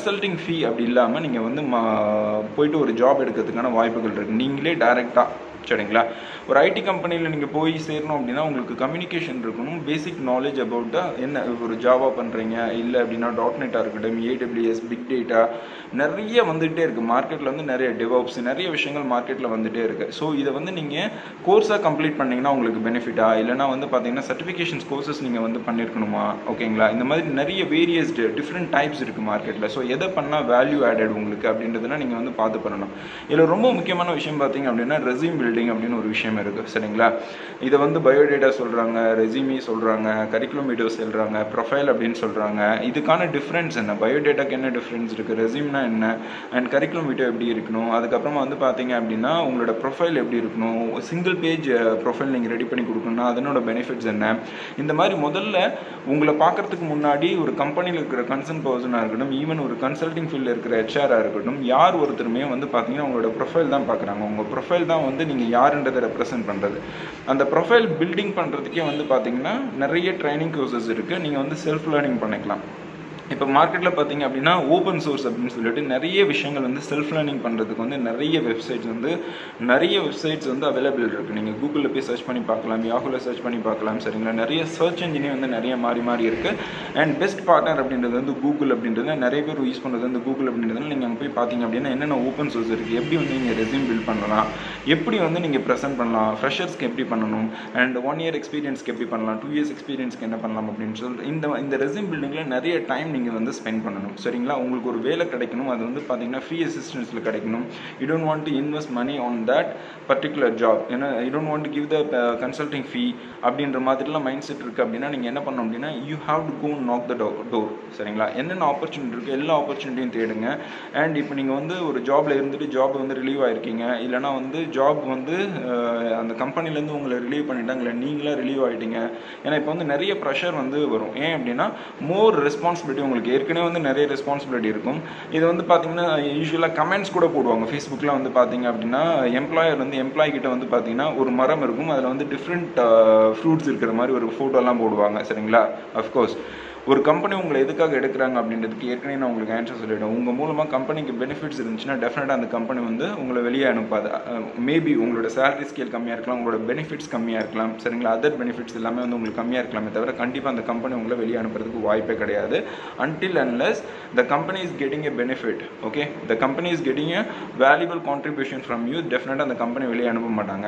ஃபீ அப்படி இல்லாமல் நீங்கள் வந்து ம போயிட்டு ஒரு ஜாப் எடுக்கிறதுக்கான வாய்ப்புகள் இருக்குது நீங்களே டைரெக்டாக சரிங்களா ஒரு ஐடி கம்பெனியில் நீங்கள் போய் சேரணும் அப்படின்னா உங்களுக்கு கம்யூனிகேஷன் இருக்கணும் பேசிக் நாலேஜ் அபவுட் என்ன ஒரு ஜாவா பண்ணுறீங்க இல்லை அப்படின்னா டாட் நெட்டாக இருக்கட்டும் ஏடபிள்யூஎஸ் பிக் டேட்டா நிறைய வந்துகிட்டே இருக்குது மார்க்கெட்டில் வந்து நிறைய டெவலப்ஸ் நிறைய விஷயங்கள் மார்க்கெட்டில் வந்துகிட்டே இருக்குது ஸோ இதை வந்து நீங்கள் கோர்ஸாக கம்ப்ளீட் பண்ணிங்கன்னா உங்களுக்கு பெனிஃபிட்டா இல்லைனா வந்து பார்த்தீங்கன்னா சர்டிஃபிகேஷன்ஸ் கோர்சஸ் நீங்கள் வந்து பண்ணியிருக்கணுமா ஓகேங்களா இந்த மாதிரி நிறைய வேரியஸ் டிஃப்ரெண்ட் டைப்ஸ் இருக்குது மார்க்கெட்டில் ஸோ எதை பண்ணால் வேல்யூ ஆடட் உங்களுக்கு அப்படின்றதெல்லாம் நீங்கள் வந்து பார்த்து பண்ணணும் இதில் ரொம்ப முக்கியமான விஷயம் பார்த்தீங்க அப்படின்னா ரெசியூம் பில்டிங் அப்படின்னு ஒரு விஷயம் இருக்குது சரிங்களா இதை வந்து பயோடேட்டா சொல்கிறாங்க ரெசியூமி சொல்கிறாங்க கரிக்குலம் வீடியோஸ் சொல்கிறாங்க ப்ரொஃபைல் அப்படின்னு சொல்கிறாங்க இதுக்கான டிஃப்ரென்ஸ் என்ன பயோடேட்டாக்கு என்ன டிஃப்ரென்ஸ் இருக்குது ரெசியூம்னா என்ன அண்ட் கரிக்குலம் வீடியோ எப்படி இருக்கணும் அதுக்கப்புறமா வந்து பார்த்தீங்க அப்படின்னா உங்களோட ப்ரொஃபைல் எப்படி இருக்கணும் சிங்கிள் பேஜ் ப்ரொஃபைல் நீங்கள் ரெடி பண்ணி கொடுக்கணும்னா அதனோட பெனிஃபிட்ஸ் என்ன இந்த மாதிரி முதல்ல உங்களை பார்க்கறதுக்கு முன்னாடி ஒரு கம்பெனியில் இருக்கிற கன்சர்ன் பர்சனாக இருக்கட்டும் ஈவன் ஒரு கன்சல்டிங் ஃபீல்டில் இருக்கிற ஹெச்ஆராக இருக்கட்டும் யார் ஒருத்தருமே வந்து பார்த்தீங்கன்னா உங்களோட ப்ரொஃபைல் தான் பார்க்குறாங்க உங்கள் ப்ரொஃபைல் தான் வந்து நீங்கள் யாருன்றதை ரெப்ரசென்ட் பண்ணுறது அந்த ப்ரொஃபைல் பில்டிங் பண்ணுறதுக்கே வந்து பார்த்தீங்கன்னா நிறைய ட்ரைனிங் கோர்சஸ் இருக்குது நீங்கள் வந்து செல்ஃப் லேர்னிங் பண்ணிக்கலாம் இப்போ மார்க்கெட்டில் பார்த்தீங்க அப்படின்னா ஓப்பன் சோர்ஸ் அப்படின்னு சொல்லிட்டு நிறைய விஷயங்கள் வந்து செல்ஃப் லேர்னிங் பண்ணுறதுக்கு வந்து நிறைய வெப்சைட்ஸ் வந்து நிறைய வெப்சைட்ஸ் வந்து அவைலபிள் இருக்குது நீங்கள் கூகுளில் போய் சர்ச் பண்ணி பார்க்கலாம் யாகுல சர்ச் பண்ணி பார்க்கலாம் சரிங்களா நிறைய சர்ச் இன்ஜினே வந்து நிறைய மாறி மாறி இருக்குது அண்ட் பெஸ்ட் பார்ட்னர் அப்படின்றது வந்து கூகுள் அப்படின்றது நிறைய பேர் யூஸ் பண்ணுறது வந்து கூகுள் அப்படின்றதுனால நீங்கள் அங்கே போய் பார்த்தீங்க அப்படின்னா என்னென்ன ஓப்பன் சோர்ஸ் இருக்குது எப்படி வந்து நீங்கள் ரெசியூம் பில்ட் பண்ணலாம் எப்படி வந்து நீங்கள் ப்ரெசென்ட் பண்ணலாம் ஃப்ரெஷர்ஸ்க்கு எப்படி பண்ணணும் அண்ட் ஒன் இயர் எக்ஸ்பீரியன்ஸ்க்கு எப்படி பண்ணலாம் டூ இயர்ஸ் எக்ஸ்பீரியன்ஸ்க்கு என்ன பண்ணலாம் அப்படின்னு சொல்லிட்டு இந்த இந்த ரெசியூம் பில்டிங்கில் நிறைய டைம் நீங்கள் வந்து ஸ்பெண்ட் பண்ணணும் சரிங்களா உங்களுக்கு ஒரு வேலை கிடைக்கணும் அது வந்து பார்த்தீங்கன்னா ஃப்ரீ அசிஸ்டன்ஸில் கிடைக்கணும் you don't want to invest money on that particular job ஏன்னா you don't want to give the consulting fee அப்படின்ற மாதிரிலாம் மைண்ட் செட் இருக்குது அப்படின்னா நீங்கள் என்ன பண்ணணும் அப்படின்னா you have to go knock the door சரிங்களா என்னென்ன ஆப்பர்ச்சுனிட்டி இருக்குது எல்லா ஆப்பர்ச்சுனிட்டியும் தேடுங்க அண்ட் இப்போ நீங்கள் வந்து ஒரு ஜாபில் இருந்துட்டு ஜாப் வந்து ரிலீவ் ஆகிருக்கீங்க இல்லைனா வந்து ஜாப் வந்து அந்த கம்பெனிலேருந்து உங்களை ரிலீவ் பண்ணிட்டாங்க இல்லை நீங்களே ரிலீவ் ஆகிட்டீங்க ஏன்னா இப்போ வந்து நிறைய ப்ரெஷர் வந்து வரும் ஏன் அப்படின்னா மோர் ரெஸ்பான்சிபிலிட்டி உங்களுக்கு ஏற்கனவே வந்து நிறைய ரெஸ்பான்சிபிலிட்டி இருக்கும் இது வந்து பார்த்தீங்கன்னா யூஸ்வலாக கமெண்ட்ஸ் கூட போடுவாங்க ஃபேஸ்புக்கில் வந்து பார்த்தீங்க அப்படின்னா எம்ப்ளாயர் வந்து எம்ப்ளாய் கிட்ட வந்து பார்த்தீங்கன்னா ஒரு மரம் இருக்கும் அதில் வந்து டிஃப்ரெண்ட் ஃப்ரூட்ஸ் இருக்கிற மாதிரி ஒரு ஃபோட்டோலாம் போடுவாங்க சரிங்களா அஃப்கோர்ஸ் ஒரு கம்பெனி உங்களை எதுக்காக எடுக்கிறாங்க அப்படின்றதுக்கு ஏற்கனவே நான் உங்களுக்கு ஆன்சர் சொல்லிவிடும் உங்கள் மூலமாக கம்பெனிக்கு பெனிஃபிட்ஸ் இருந்துச்சுன்னா டெஃபினட்டாக அந்த கம்பெனி வந்து உங்களை வெளியே அனுப்பாது மேபி உங்களோட சேலரி ஸ்கேல் கம்மியாக இருக்கலாம் உங்களோட பெனிஃபிட்ஸ் கம்மியாக இருக்கலாம் சரிங்களா அதர் பெனிஃபிட்ஸ் எல்லாமே வந்து உங்களுக்கு கம்மியாக இருக்கலாமே தவிர கண்டிப்பாக அந்த கம்பெனி உங்களை வெளியே அனுப்புறதுக்கு வாய்ப்பே கிடையாது until unless the company is getting a benefit okay the company is getting a valuable contribution from you டெஃபினட்டாக அந்த கம்பெனி வெளியே அனுப்ப மாட்டாங்க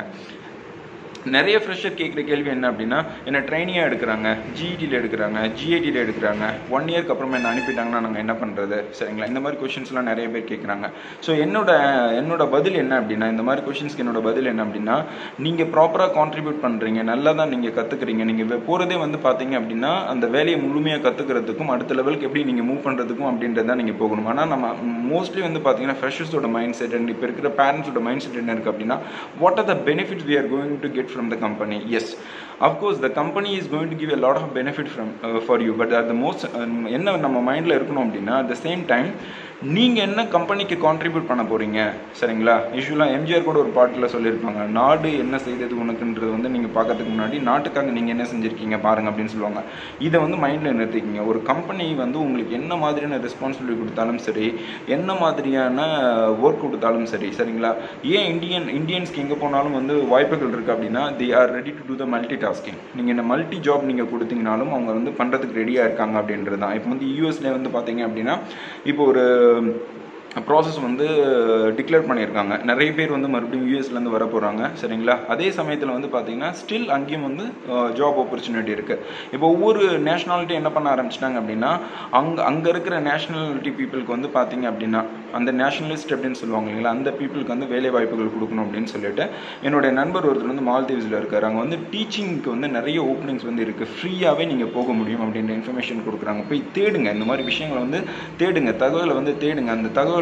நிறைய ஃப்ரெஷர் கேட்குற கேள்வி என்ன அப்படின்னா என்ன ட்ரைனிங்காக எடுக்கிறாங்க ஜிஇடியில் எடுக்கிறாங்க ஜிஐடியில் எடுக்கிறாங்க ஒன் இயர்க்கு அப்புறமா என்ன அனுப்பிட்டாங்கன்னா நாங்கள் என்ன பண்ணுறது சரிங்களா இந்த மாதிரி கொஷின்ஸ்லாம் நிறைய பேர் கேட்குறாங்க ஸோ என்னோட என்னோட பதில் என்ன அப்படின்னா இந்த மாதிரி கொஷின்ஸ்க்கு என்னோட பதில் என்ன அப்படின்னா நீங்கள் ப்ராப்பராக கான்ட்ரிபியூட் பண்ணுறீங்க நல்லா தான் நீங்கள் கற்றுக்குறீங்க நீங்கள் போகிறதே வந்து பார்த்தீங்க அப்படின்னா அந்த வேலையை முழுமையாக கற்றுக்கிறதுக்கும் அடுத்த லெவலுக்கு எப்படி நீங்கள் மூவ் பண்ணுறதுக்கும் அப்படின்றது தான் நீங்கள் போகணும் ஆனால் நம்ம மோஸ்ட்லி வந்து பார்த்தீங்கன்னா ஃப்ரெஷர்ஸோட மைண்ட் செட் அண்ட் இப்போ இருக்கிற பேரண்ட்ஸோட மைண்ட் செட் என்ன இருக்குது அப்படின்னா what are the benefits we are going to get from the company yes of course the company is going to give a lot of benefit from uh, for you but at the most என்ன நம்ம மைண்டில் இருக்கணும் அப்படின்னா at the same time நீங்கள் என்ன கம்பெனிக்கு contribute பண்ண போகிறீங்க சரிங்களா யூஸ்வலாக எம்ஜிஆர் கூட ஒரு பாட்டில் சொல்லியிருப்பாங்க நாடு என்ன செய்தது உனக்குன்றது வந்து நீங்கள் பார்க்கறதுக்கு முன்னாடி நாட்டுக்காக நீங்கள் என்ன செஞ்சுருக்கீங்க பாருங்க அப்படின்னு சொல்லுவாங்க இதை வந்து மைண்டில் நிறுத்திக்கிங்க ஒரு கம்பெனி வந்து உங்களுக்கு என்ன மாதிரியான ரெஸ்பான்சிபிலிட்டி கொடுத்தாலும் சரி என்ன மாதிரியான ஒர்க் கொடுத்தாலும் சரி சரிங்களா ஏன் இந்தியன் இந்தியன்ஸ்க்கு எங்கே போனாலும் வந்து வாய்ப்புகள் இருக்குது அப்படின்னா they are ready to do the multitasking நீங்கள் இந்த மல்டி ஜாப் நீங்கள் கொடுத்தீங்கனாலும் அவங்க வந்து பண்ணுறதுக்கு ரெடியாக இருக்காங்க அப்படின்றது தான் இப்போ வந்து யூஎஸ்ல வந்து பார்த்தீங்க அப்படின்னா இப்போ ஒரு ப்ராசஸ் வந்து டிக்ளேர் பண்ணியிருக்காங்க நிறைய பேர் வந்து மறுபடியும் யூஎஸ்லேருந்து வர போகிறாங்க சரிங்களா அதே சமயத்தில் வந்து பார்த்தீங்கன்னா ஸ்டில் அங்கேயும் வந்து ஜாப் ஆப்பர்ச்சுனிட்டி இருக்குது இப்போ ஒவ்வொரு நேஷ்னாலிட்டி என்ன பண்ண ஆரம்பிச்சிட்டாங்க அப்படின்னா அங்கே அங்கே இருக்கிற நேஷ்னாலிட்டி பீப்புளுக்கு வந்து பார்த்தீங்க அப்படின்னா அந்த நேஷனலிஸ்ட் அப்படின்னு சொல்லுவாங்க இல்லைங்களா அந்த பீப்புளுக்கு வந்து வேலை வாய்ப்புகள் கொடுக்கணும் அப்படின்னு சொல்லிட்டு என்னுடைய நண்பர் ஒருத்தர் வந்து மால்தீவ்ஸில் இருக்கார் அங்கே வந்து டீச்சிங்க்கு வந்து நிறைய ஓப்பனிங்ஸ் வந்து இருக்குது ஃப்ரீயாகவே நீங்கள் போக முடியும் அப்படின்ற இன்ஃபர்மேஷன் கொடுக்குறாங்க போய் தேடுங்க இந்த மாதிரி விஷயங்களை வந்து தேடுங்க தகவலை வந்து தேடுங்க அந்த தகவல்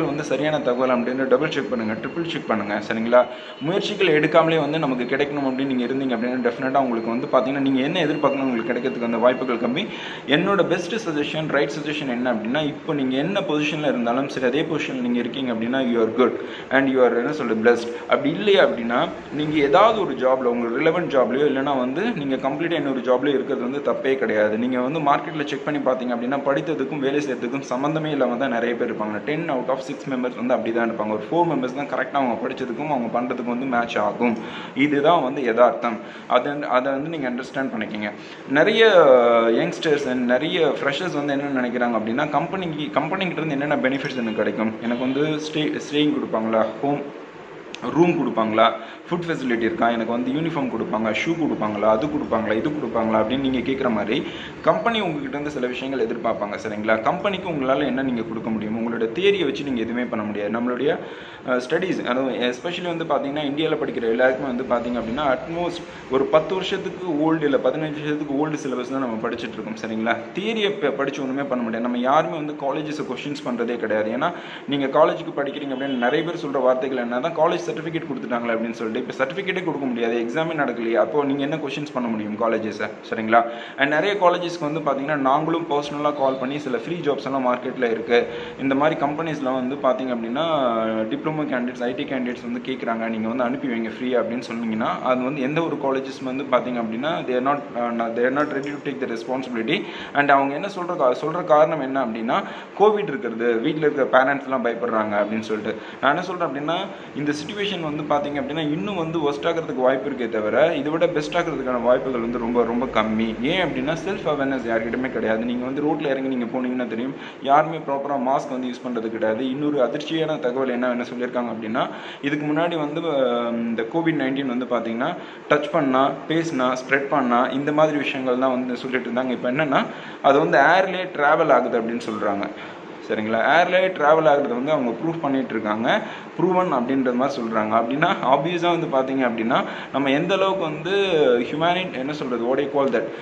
தகவல் வந்து சரியான தகவல் அப்படின்னு டபுள் செக் பண்ணுங்கள் ட்ரிபிள் செக் பண்ணுங்கள் சரிங்களா முயற்சிகள் எடுக்காமலே வந்து நமக்கு கிடைக்கணும் அப்படின்னு நீங்கள் இருந்தீங்க அப்படின்னா டெஃபினட்டாக உங்களுக்கு வந்து பார்த்தீங்கன்னா நீங்கள் என்ன எதிர்பார்க்கணும் உங்களுக்கு கிடைக்கிறதுக்கு அந்த வாய்ப்புகள் கம்மி என்னோட பெஸ்ட் சஜஷன் ரைட் சஜஷன் என்ன அப்படின்னா இப்போ நீங்கள் என்ன பொசிஷனில் இருந்தாலும் சரி அதே பொசிஷனில் நீங்கள் இருக்கீங்க அப்படின்னா you are good and you are என்ன சொல்கிறது பெஸ்ட் அப்படி இல்லையா அப்படின்னா நீங்கள் ஏதாவது ஒரு ஜாப்ல உங்களுக்கு ரிலவெண்ட் ஜாப்லையோ இல்லைனா வந்து நீங்கள் கம்ப்ளீட்டாக இன்னொரு ஜாப்லையோ இருக்கிறது வந்து தப்பே கிடையாது நீங்கள் வந்து மார்க்கெட்டில் செக் பண்ணி பார்த்தீங்க அப்படின்னா படித்ததுக்கும் வேலை செய்யறதுக்கும் சம்மந்தமே இல்லாமல் தான் நிறைய பேர் இருப்பாங்க ten out of six members வந்து அப்படி தான் இருப்பாங்க ஒரு ஃபோர் மெம்பர்ஸ் தான் கரெக்டாக அவங்க படித்ததுக்கும் அவங்க பண்ணுறதுக்கும் வந்து மேட்ச் ஆகும் இதுதான் வந்து யதார்த்தம் அதை அதை வந்து நீங்கள் அண்டர்ஸ்டாண்ட் பண்ணிக்கிங்க நிறைய யங்ஸ்டர்ஸ் அண்ட் நிறைய ஃப்ரெஷர்ஸ் வந்து என்ன நினைக்கிறாங்க அப்படின்னா கம்பெனிக்கு கம்பெனிக்கிட்ட இருந்து என்னென்ன பெனிஃபிட்ஸ் எனக்கு கிடைக்கும் எனக்கு வந்து ஸ்டே ஸ்டேயிங் கொடுப்பாங்களா ஹோம் ரூம் கொடுப்பாங்களா ஃபுட் ஃபெசிலிட்டி இருக்கா எனக்கு வந்து யூனிஃபார்ம் கொடுப்பாங்க ஷூ கொடுப்பாங்களா அது கொடுப்பாங்களா இது கொடுப்பாங்களா அப்படின்னு நீங்கள் கேட்குற மாதிரி கம்பெனி உங்ககிட்ட இருந்து சில விஷயங்கள் எதிர்பார்ப்பாங்க சரிங்களா கம்பெனிக்கு உங்களால் என்ன நீங்கள் கொடுக்க முடியும் உங்களோட தேரியை வச்சு நீங்கள் எதுவுமே பண்ண முடியாது நம்மளுடைய ஸ்டடீஸ் அதுவும் எஸ்பெஷலி வந்து பார்த்தீங்கன்னா இந்தியாவில் படிக்கிற எல்லாருக்குமே வந்து பார்த்தீங்க அப்படின்னா அட்மோஸ்ட் ஒரு பத்து வருஷத்துக்கு ஓல்டு இல்லை பதினஞ்சு வருஷத்துக்கு ஓல்டு சிலபஸ் தான் நம்ம படிச்சுட்டு இருக்கோம் சரிங்களா தியரியை படிச்சு ஒன்றுமே பண்ண முடியாது நம்ம யாருமே வந்து காலேஜஸை கொஷின்ஸ் பண்ணுறதே கிடையாது ஏன்னா நீங்கள் காலேஜுக்கு படிக்கிறீங்க அப்படின்னு நிறைய பேர் சொல்கிற வார்த்தைகள் என்ன தான் காலேஜ் சர்டிஃபிகேட் கொடுத்துட்டாங்களே அப்படின்னு சொல்லிட்டு இப்போ சர்டிஃபிகேட்டே கொடுக்க முடியாது எக்ஸாமே நடக்கலையே அப்போ நீங்கள் என்ன கொஷின்ஸ் பண்ண முடியும் காலேஜஸை சரிங்களா அண்ட் நிறைய காலேஜஸ்க்கு வந்து பார்த்தீங்கன்னா நாங்களும் பர்சனலாக கால் பண்ணி சில ஃப்ரீ ஜாப்ஸ் எல்லாம் மார்க்கெட்டில் இருக்குது இந்த மாதிரி கம்பெனிஸ்லாம் வந்து பார்த்தீங்க அப்படின்னா டிப்ளமோ கேண்டிடேட்ஸ் ஐடி கேண்டிடேட்ஸ் வந்து கேட்குறாங்க நீங்கள் வந்து அனுப்பி வைங்க ஃப்ரீ அப்படின்னு சொன்னீங்கன்னா அது வந்து எந்த ஒரு காலேஜஸ் வந்து பார்த்தீங்க அப்படின்னா they're not they're not ready to take the responsibility and அவங்க என்ன சொல்கிற சொல்கிற காரணம் என்ன அப்படின்னா கோவிட் இருக்கிறது வீட்டில் இருக்கிற பேரண்ட்ஸ்லாம் பயப்படுறாங்க அப்படின்னு சொல்லிட்டு நான் என்ன சொல்கிறேன் அப்படின்னா இந்த சுச்சுவேஷன் வந்து பார்த்தீங்க அப்படின்னா இன்னும் வந்து ஒஸ்ட் ஆகிறதுக்கு வாய்ப்பு இருக்கே தவிர இதை விட பெஸ்ட் ஆகிறதுக்கான வாய்ப்புகள் வந்து ரொம்ப ரொம்ப கம்மி ஏன் அப்படின்னா செல்ஃப் அவேர்னஸ் யார்கிட்டயுமே கிடையாது நீங்கள் வந்து ரோட்டில் இறங்கி நீங்கள் போனீங்கன்னா தெரியும் யாருமே ப்ராப்பராக மாஸ்க் வந்து யூஸ் பண்ணுறது கிடையாது இன்னொரு அதிர்ச்சியான தகவல் என்ன என்ன சொல்லியிருக்காங்க அப்படின்னா இதுக்கு முன்னாடி வந்து அஹ், இந்த கோவிட் நைன்டீன் வந்து பார்த்தீங்கன்னா டச் பண்ணா பேசினா ஸ்ப்ரெட் பண்ணா இந்த மாதிரி விஷயங்கள் தான் வந்து சொல்லிட்டு இருந்தாங்க இப்போ என்னன்னா அது வந்து ஏர்லேயே ட்ராவல் ஆகுது அப்படின்னு சொல்கிறாங்க சரிங்களா ஏர்லேயே ட்ராவல் ஆகுறது வந்து அவங்க ப்ரூவ் பண்ணிட்டு இருக்காங்க ப்ரூவன் அப்படின்ற மாதிரி சொல்கிறாங்க அப்படின்னா ஆப்வியஸாக வந்து பார்த்தீங்க அப்படின்னா நம்ம எந்த அளவுக்கு வந்து ஹியூமனிட் என்ன சொல்கிறது ஓடே கால் தட்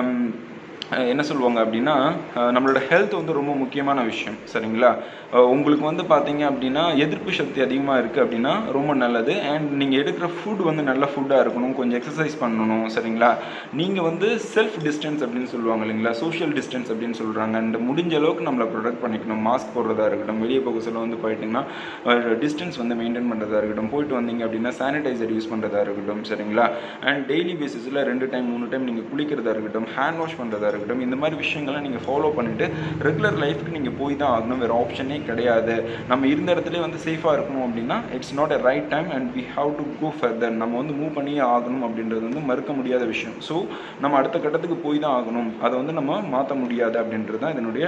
என்ன சொல்லுவாங்க அப்படின்னா அஹ், நம்மளோட ஹெல்த் வந்து ரொம்ப முக்கியமான விஷயம் சரிங்களா அஹ், உங்களுக்கு வந்து பார்த்தீங்க அப்படின்னா எதிர்ப்பு சக்தி அதிகமாக இருக்குது அப்படின்னா ரொம்ப நல்லது அண்ட் நீங்கள் எடுக்கிற ஃபுட் வந்து நல்ல ஃபுட்டாக இருக்கணும் கொஞ்சம் எக்ஸசைஸ் பண்ணணும் சரிங்களா நீங்கள் வந்து செல்ஃப் டிஸ்டன்ஸ் அப்படின்னு சொல்லுவாங்க இல்லைங்களா சோஷியல் டிஸ்டன்ஸ் அப்படின்னு சொல்கிறாங்க அண்ட் முடிஞ்ச அளவுக்கு நம்மளை ப்ரொடெக்ட் பண்ணிக்கணும் மாஸ்க் போடுறதா இருக்கட்டும் வெளியே போக சொல்ல வந்து போயிட்டீங்கன்னா டிஸ்டன்ஸ் வந்து மெயின்டைன் பண்ணுறதா இருக்கட்டும் போயிட்டு வந்தீங்க அப்படின்னா சானிடைசர் யூஸ் பண்ணுறதா இருக்கட்டும் சரிங்களா அண்ட் டெய்லி பேசிஸில் ரெண்டு டைம் மூணு டைம் நீங்கள் குளிக்கிறதா இருக்கட்டும் ஹேண்ட் வாஷ் பண்ணுறதா இருக்கட்டும் இந்த மாதிரி விஷயங்களை நீங்கள் ஃபாலோ பண்ணிட்டு ரெகுலர் லைஃப்க்கு நீங்கள் போய் தான் ஆகணும் வேறு ஆப்ஷனே கிடையாது நம்ம இருந்த இடத்துல வந்து சேஃபாக இருக்கணும் அப்படின்னா it's not a right time and we have to go further நம்ம வந்து மூவ் பண்ணியே ஆகணும் அப்படின்றது வந்து மறுக்க முடியாத விஷயம் ஸோ நம்ம அடுத்த கட்டத்துக்கு போய் தான் ஆகணும் அதை வந்து நம்ம மாற்ற முடியாது அப்படின்றது தான் இதனுடைய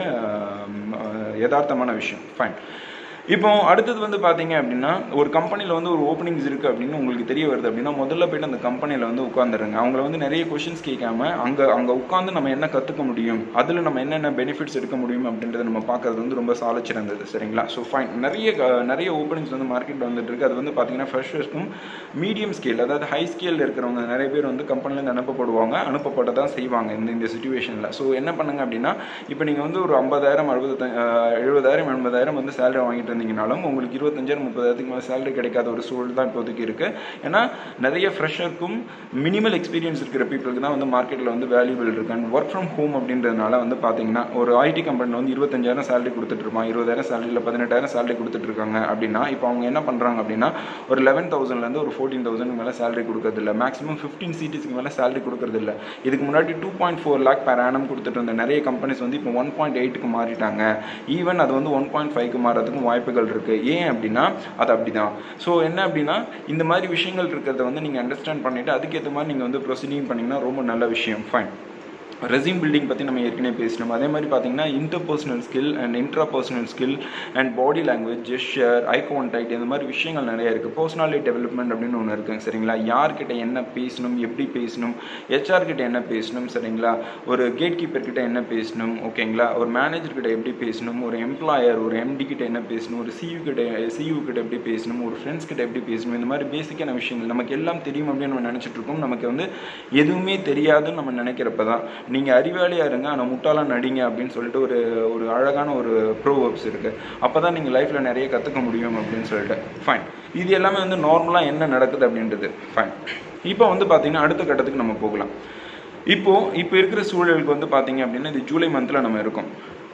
அஹ், யதார்த்தமான விஷயம் ஃபைன் இப்போ அடுத்தது வந்து பார்த்தீங்க அப்படின்னா ஒரு கம்பெனியில் வந்து ஒரு ஓப்பனிங்ஸ் இருக்குது அப்படின்னு உங்களுக்கு தெரிய வருது அப்படின்னா முதல்ல போயிட்டு அந்த கம்பெனியில் வந்து உட்காந்துருங்க அவங்கள வந்து நிறைய கொஷின்ஸ் கேட்காம அங்கே அங்கே உட்காந்து நம்ம என்ன கற்றுக்க முடியும் அதில் நம்ம என்னென்ன பெனிஃபிட்ஸ் எடுக்க முடியும் அப்படின்றத நம்ம பார்க்கறது வந்து ரொம்ப சாலச்சிறந்தது சரிங்களா ஸோ ஃபைன் நிறைய க- நிறைய ஓப்பனிங்ஸ் வந்து மார்க்கெட்டில் வந்துட்டு இருக்கு அது வந்து பார்த்தீங்கன்னா ஃப்ரெஷர்ஸ்க்கும் மீடியம் ஸ்கேல் அதாவது ஹை ஸ்கேலில் இருக்கிறவங்க நிறைய பேர் வந்து கம்பெனிலேருந்து அனுப்பப்படுவாங்க அனுப்பப்பட தான் செய்வாங்க இந்த இந்த சுச்சுவேஷனில் ஸோ என்ன பண்ணுங்க அப்படின்னா இப்போ நீங்கள் வந்து ஒரு ஐம்பதாயிரம் அறுபது எழுபதாயிரம் எண்பதாயிரம் வந்து சேலரி வாங்கிட்டு இருந்தீங்கனாலும் உங்களுக்கு இருபத்தஞ்சாயிரம் முப்பதாயிரத்துக்கு மேலே சேலரி கிடைக்காத ஒரு சூழல் தான் இப்போதைக்கு இருக்கு ஏன்னா நிறைய ஃப்ரெஷருக்கும் மினிமல் எக்ஸ்பீரியன்ஸ் இருக்கிற பீப்புளுக்கு தான் வந்து மார்க்கெட்டில் வந்து வேல்யூபிள் இருக்கு அண்ட் ஒர்க் ஃப்ரம் ஹோம் அப்படின்றதுனால வந்து பார்த்தீங்கன்னா ஒரு ஐடி கம்பெனியில் வந்து இருபத்தஞ்சாயிரம் சேலரி கொடுத்துட்டு இருப்பான் இருபதாயிரம் சேலரி இல்லை பதினெட்டாயிரம் சேலரி கொடுத்துட்டு இருக்காங்க அப்படின்னா இப்போ அவங்க என்ன பண்ணுறாங்க அப்படின்னா ஒரு லெவன் தௌசண்ட்லேருந்து ஒரு ஃபோர்டீன் தௌசண்ட் மேலே சேலரி கொடுக்கறது இல்லை மேக்ஸிமம் ஃபிஃப்டீன் சிட்டிஸ்க்கு மேலே சேலரி கொடுக்கறது இல்லை இதுக்கு முன்னாடி two point four lakh per annum கொடுத்துட்டு இருந்த நிறைய கம்பெனிஸ் வந்து இப்போ ஒன் பாயிண்ட் எயிட்டுக்கு மாறிட்டாங்க ஈவன் அது வந்து ஒன் பாயிண்ட் ஃபைவ்க்கு மாறதுக்கும் வாய்ப்புகள் இருக்கு ஏன் அப்படின்னா அது அப்படிதான் ஸோ என்ன அப்படின்னா இந்த மாதிரி விஷயங்கள் இருக்கிறத வந்து நீங்கள் அண்டர்ஸ்டாண்ட் பண்ணிட்டு அதுக்கேற்ற மாதிரி நீங்கள் வந்து ப்ரொசீடிங் பண்ணீங்கன்னா ரொம்ப நல்ல விஷயம் ஃபைன் ரெசியூம் பில்டிங் பற்றி நம்ம ஏற்கனவே பேசினோம் அதே மாதிரி பார்த்தீங்கன்னா interpersonal skill and intrapersonal skill and body language gesture eye contact இந்த மாதிரி விஷயங்கள் நிறைய இருக்குது பர்சனாலிட்டி டெவலப்மெண்ட் அப்படின்னு ஒன்று இருக்குங்க சரிங்களா யார்கிட்ட என்ன பேசணும் எப்படி பேசணும் ஹெச்ஆர் கிட்ட என்ன பேசணும் சரிங்களா ஒரு கேட் கீப்பர் கிட்ட என்ன பேசணும் ஓகேங்களா ஒரு மேனேஜர் கிட்ட எப்படி பேசணும் ஒரு எம்ப்ளாயர் ஒரு எம்டி கிட்ட என்ன பேசணும் ஒரு சியூ கிட்ட சியூ கிட்ட எப்படி பேசணும் ஒரு ஃப்ரெண்ட்ஸ் கிட்ட எப்படி பேசணும் இந்த மாதிரி பேசிக்கான விஷயங்கள் நமக்கு எல்லாம் தெரியும் அப்படின்னு நம்ம நினைச்சிட்டு இருக்கோம் நமக்கு வந்து எதுவுமே தெரியாதுன்னு நம்ம நினைக்கிறப்ப தான் நீங்கள் அறிவாளியாக இருங்க ஆனால் முட்டாளாக நடிங்க அப்படின்னு சொல்லிட்டு ஒரு ஒரு அழகான ஒரு ப்ரோவர்ப்ஸ் இருக்குது அப்போ தான் நீங்கள் லைஃப்பில் நிறைய கற்றுக்க முடியும் அப்படின்னு சொல்லிட்டு ஃபைன் இது எல்லாமே வந்து நார்மலாக என்ன நடக்குது அப்படின்றது ஃபைன் இப்போ வந்து பார்த்தீங்கன்னா அடுத்த கட்டத்துக்கு நம்ம போகலாம் இப்போ இப்போ இருக்கிற சூழலுக்கு வந்து பார்த்தீங்க அப்படின்னா இது ஜூலை மந்தில் நம்ம இருக்கோம்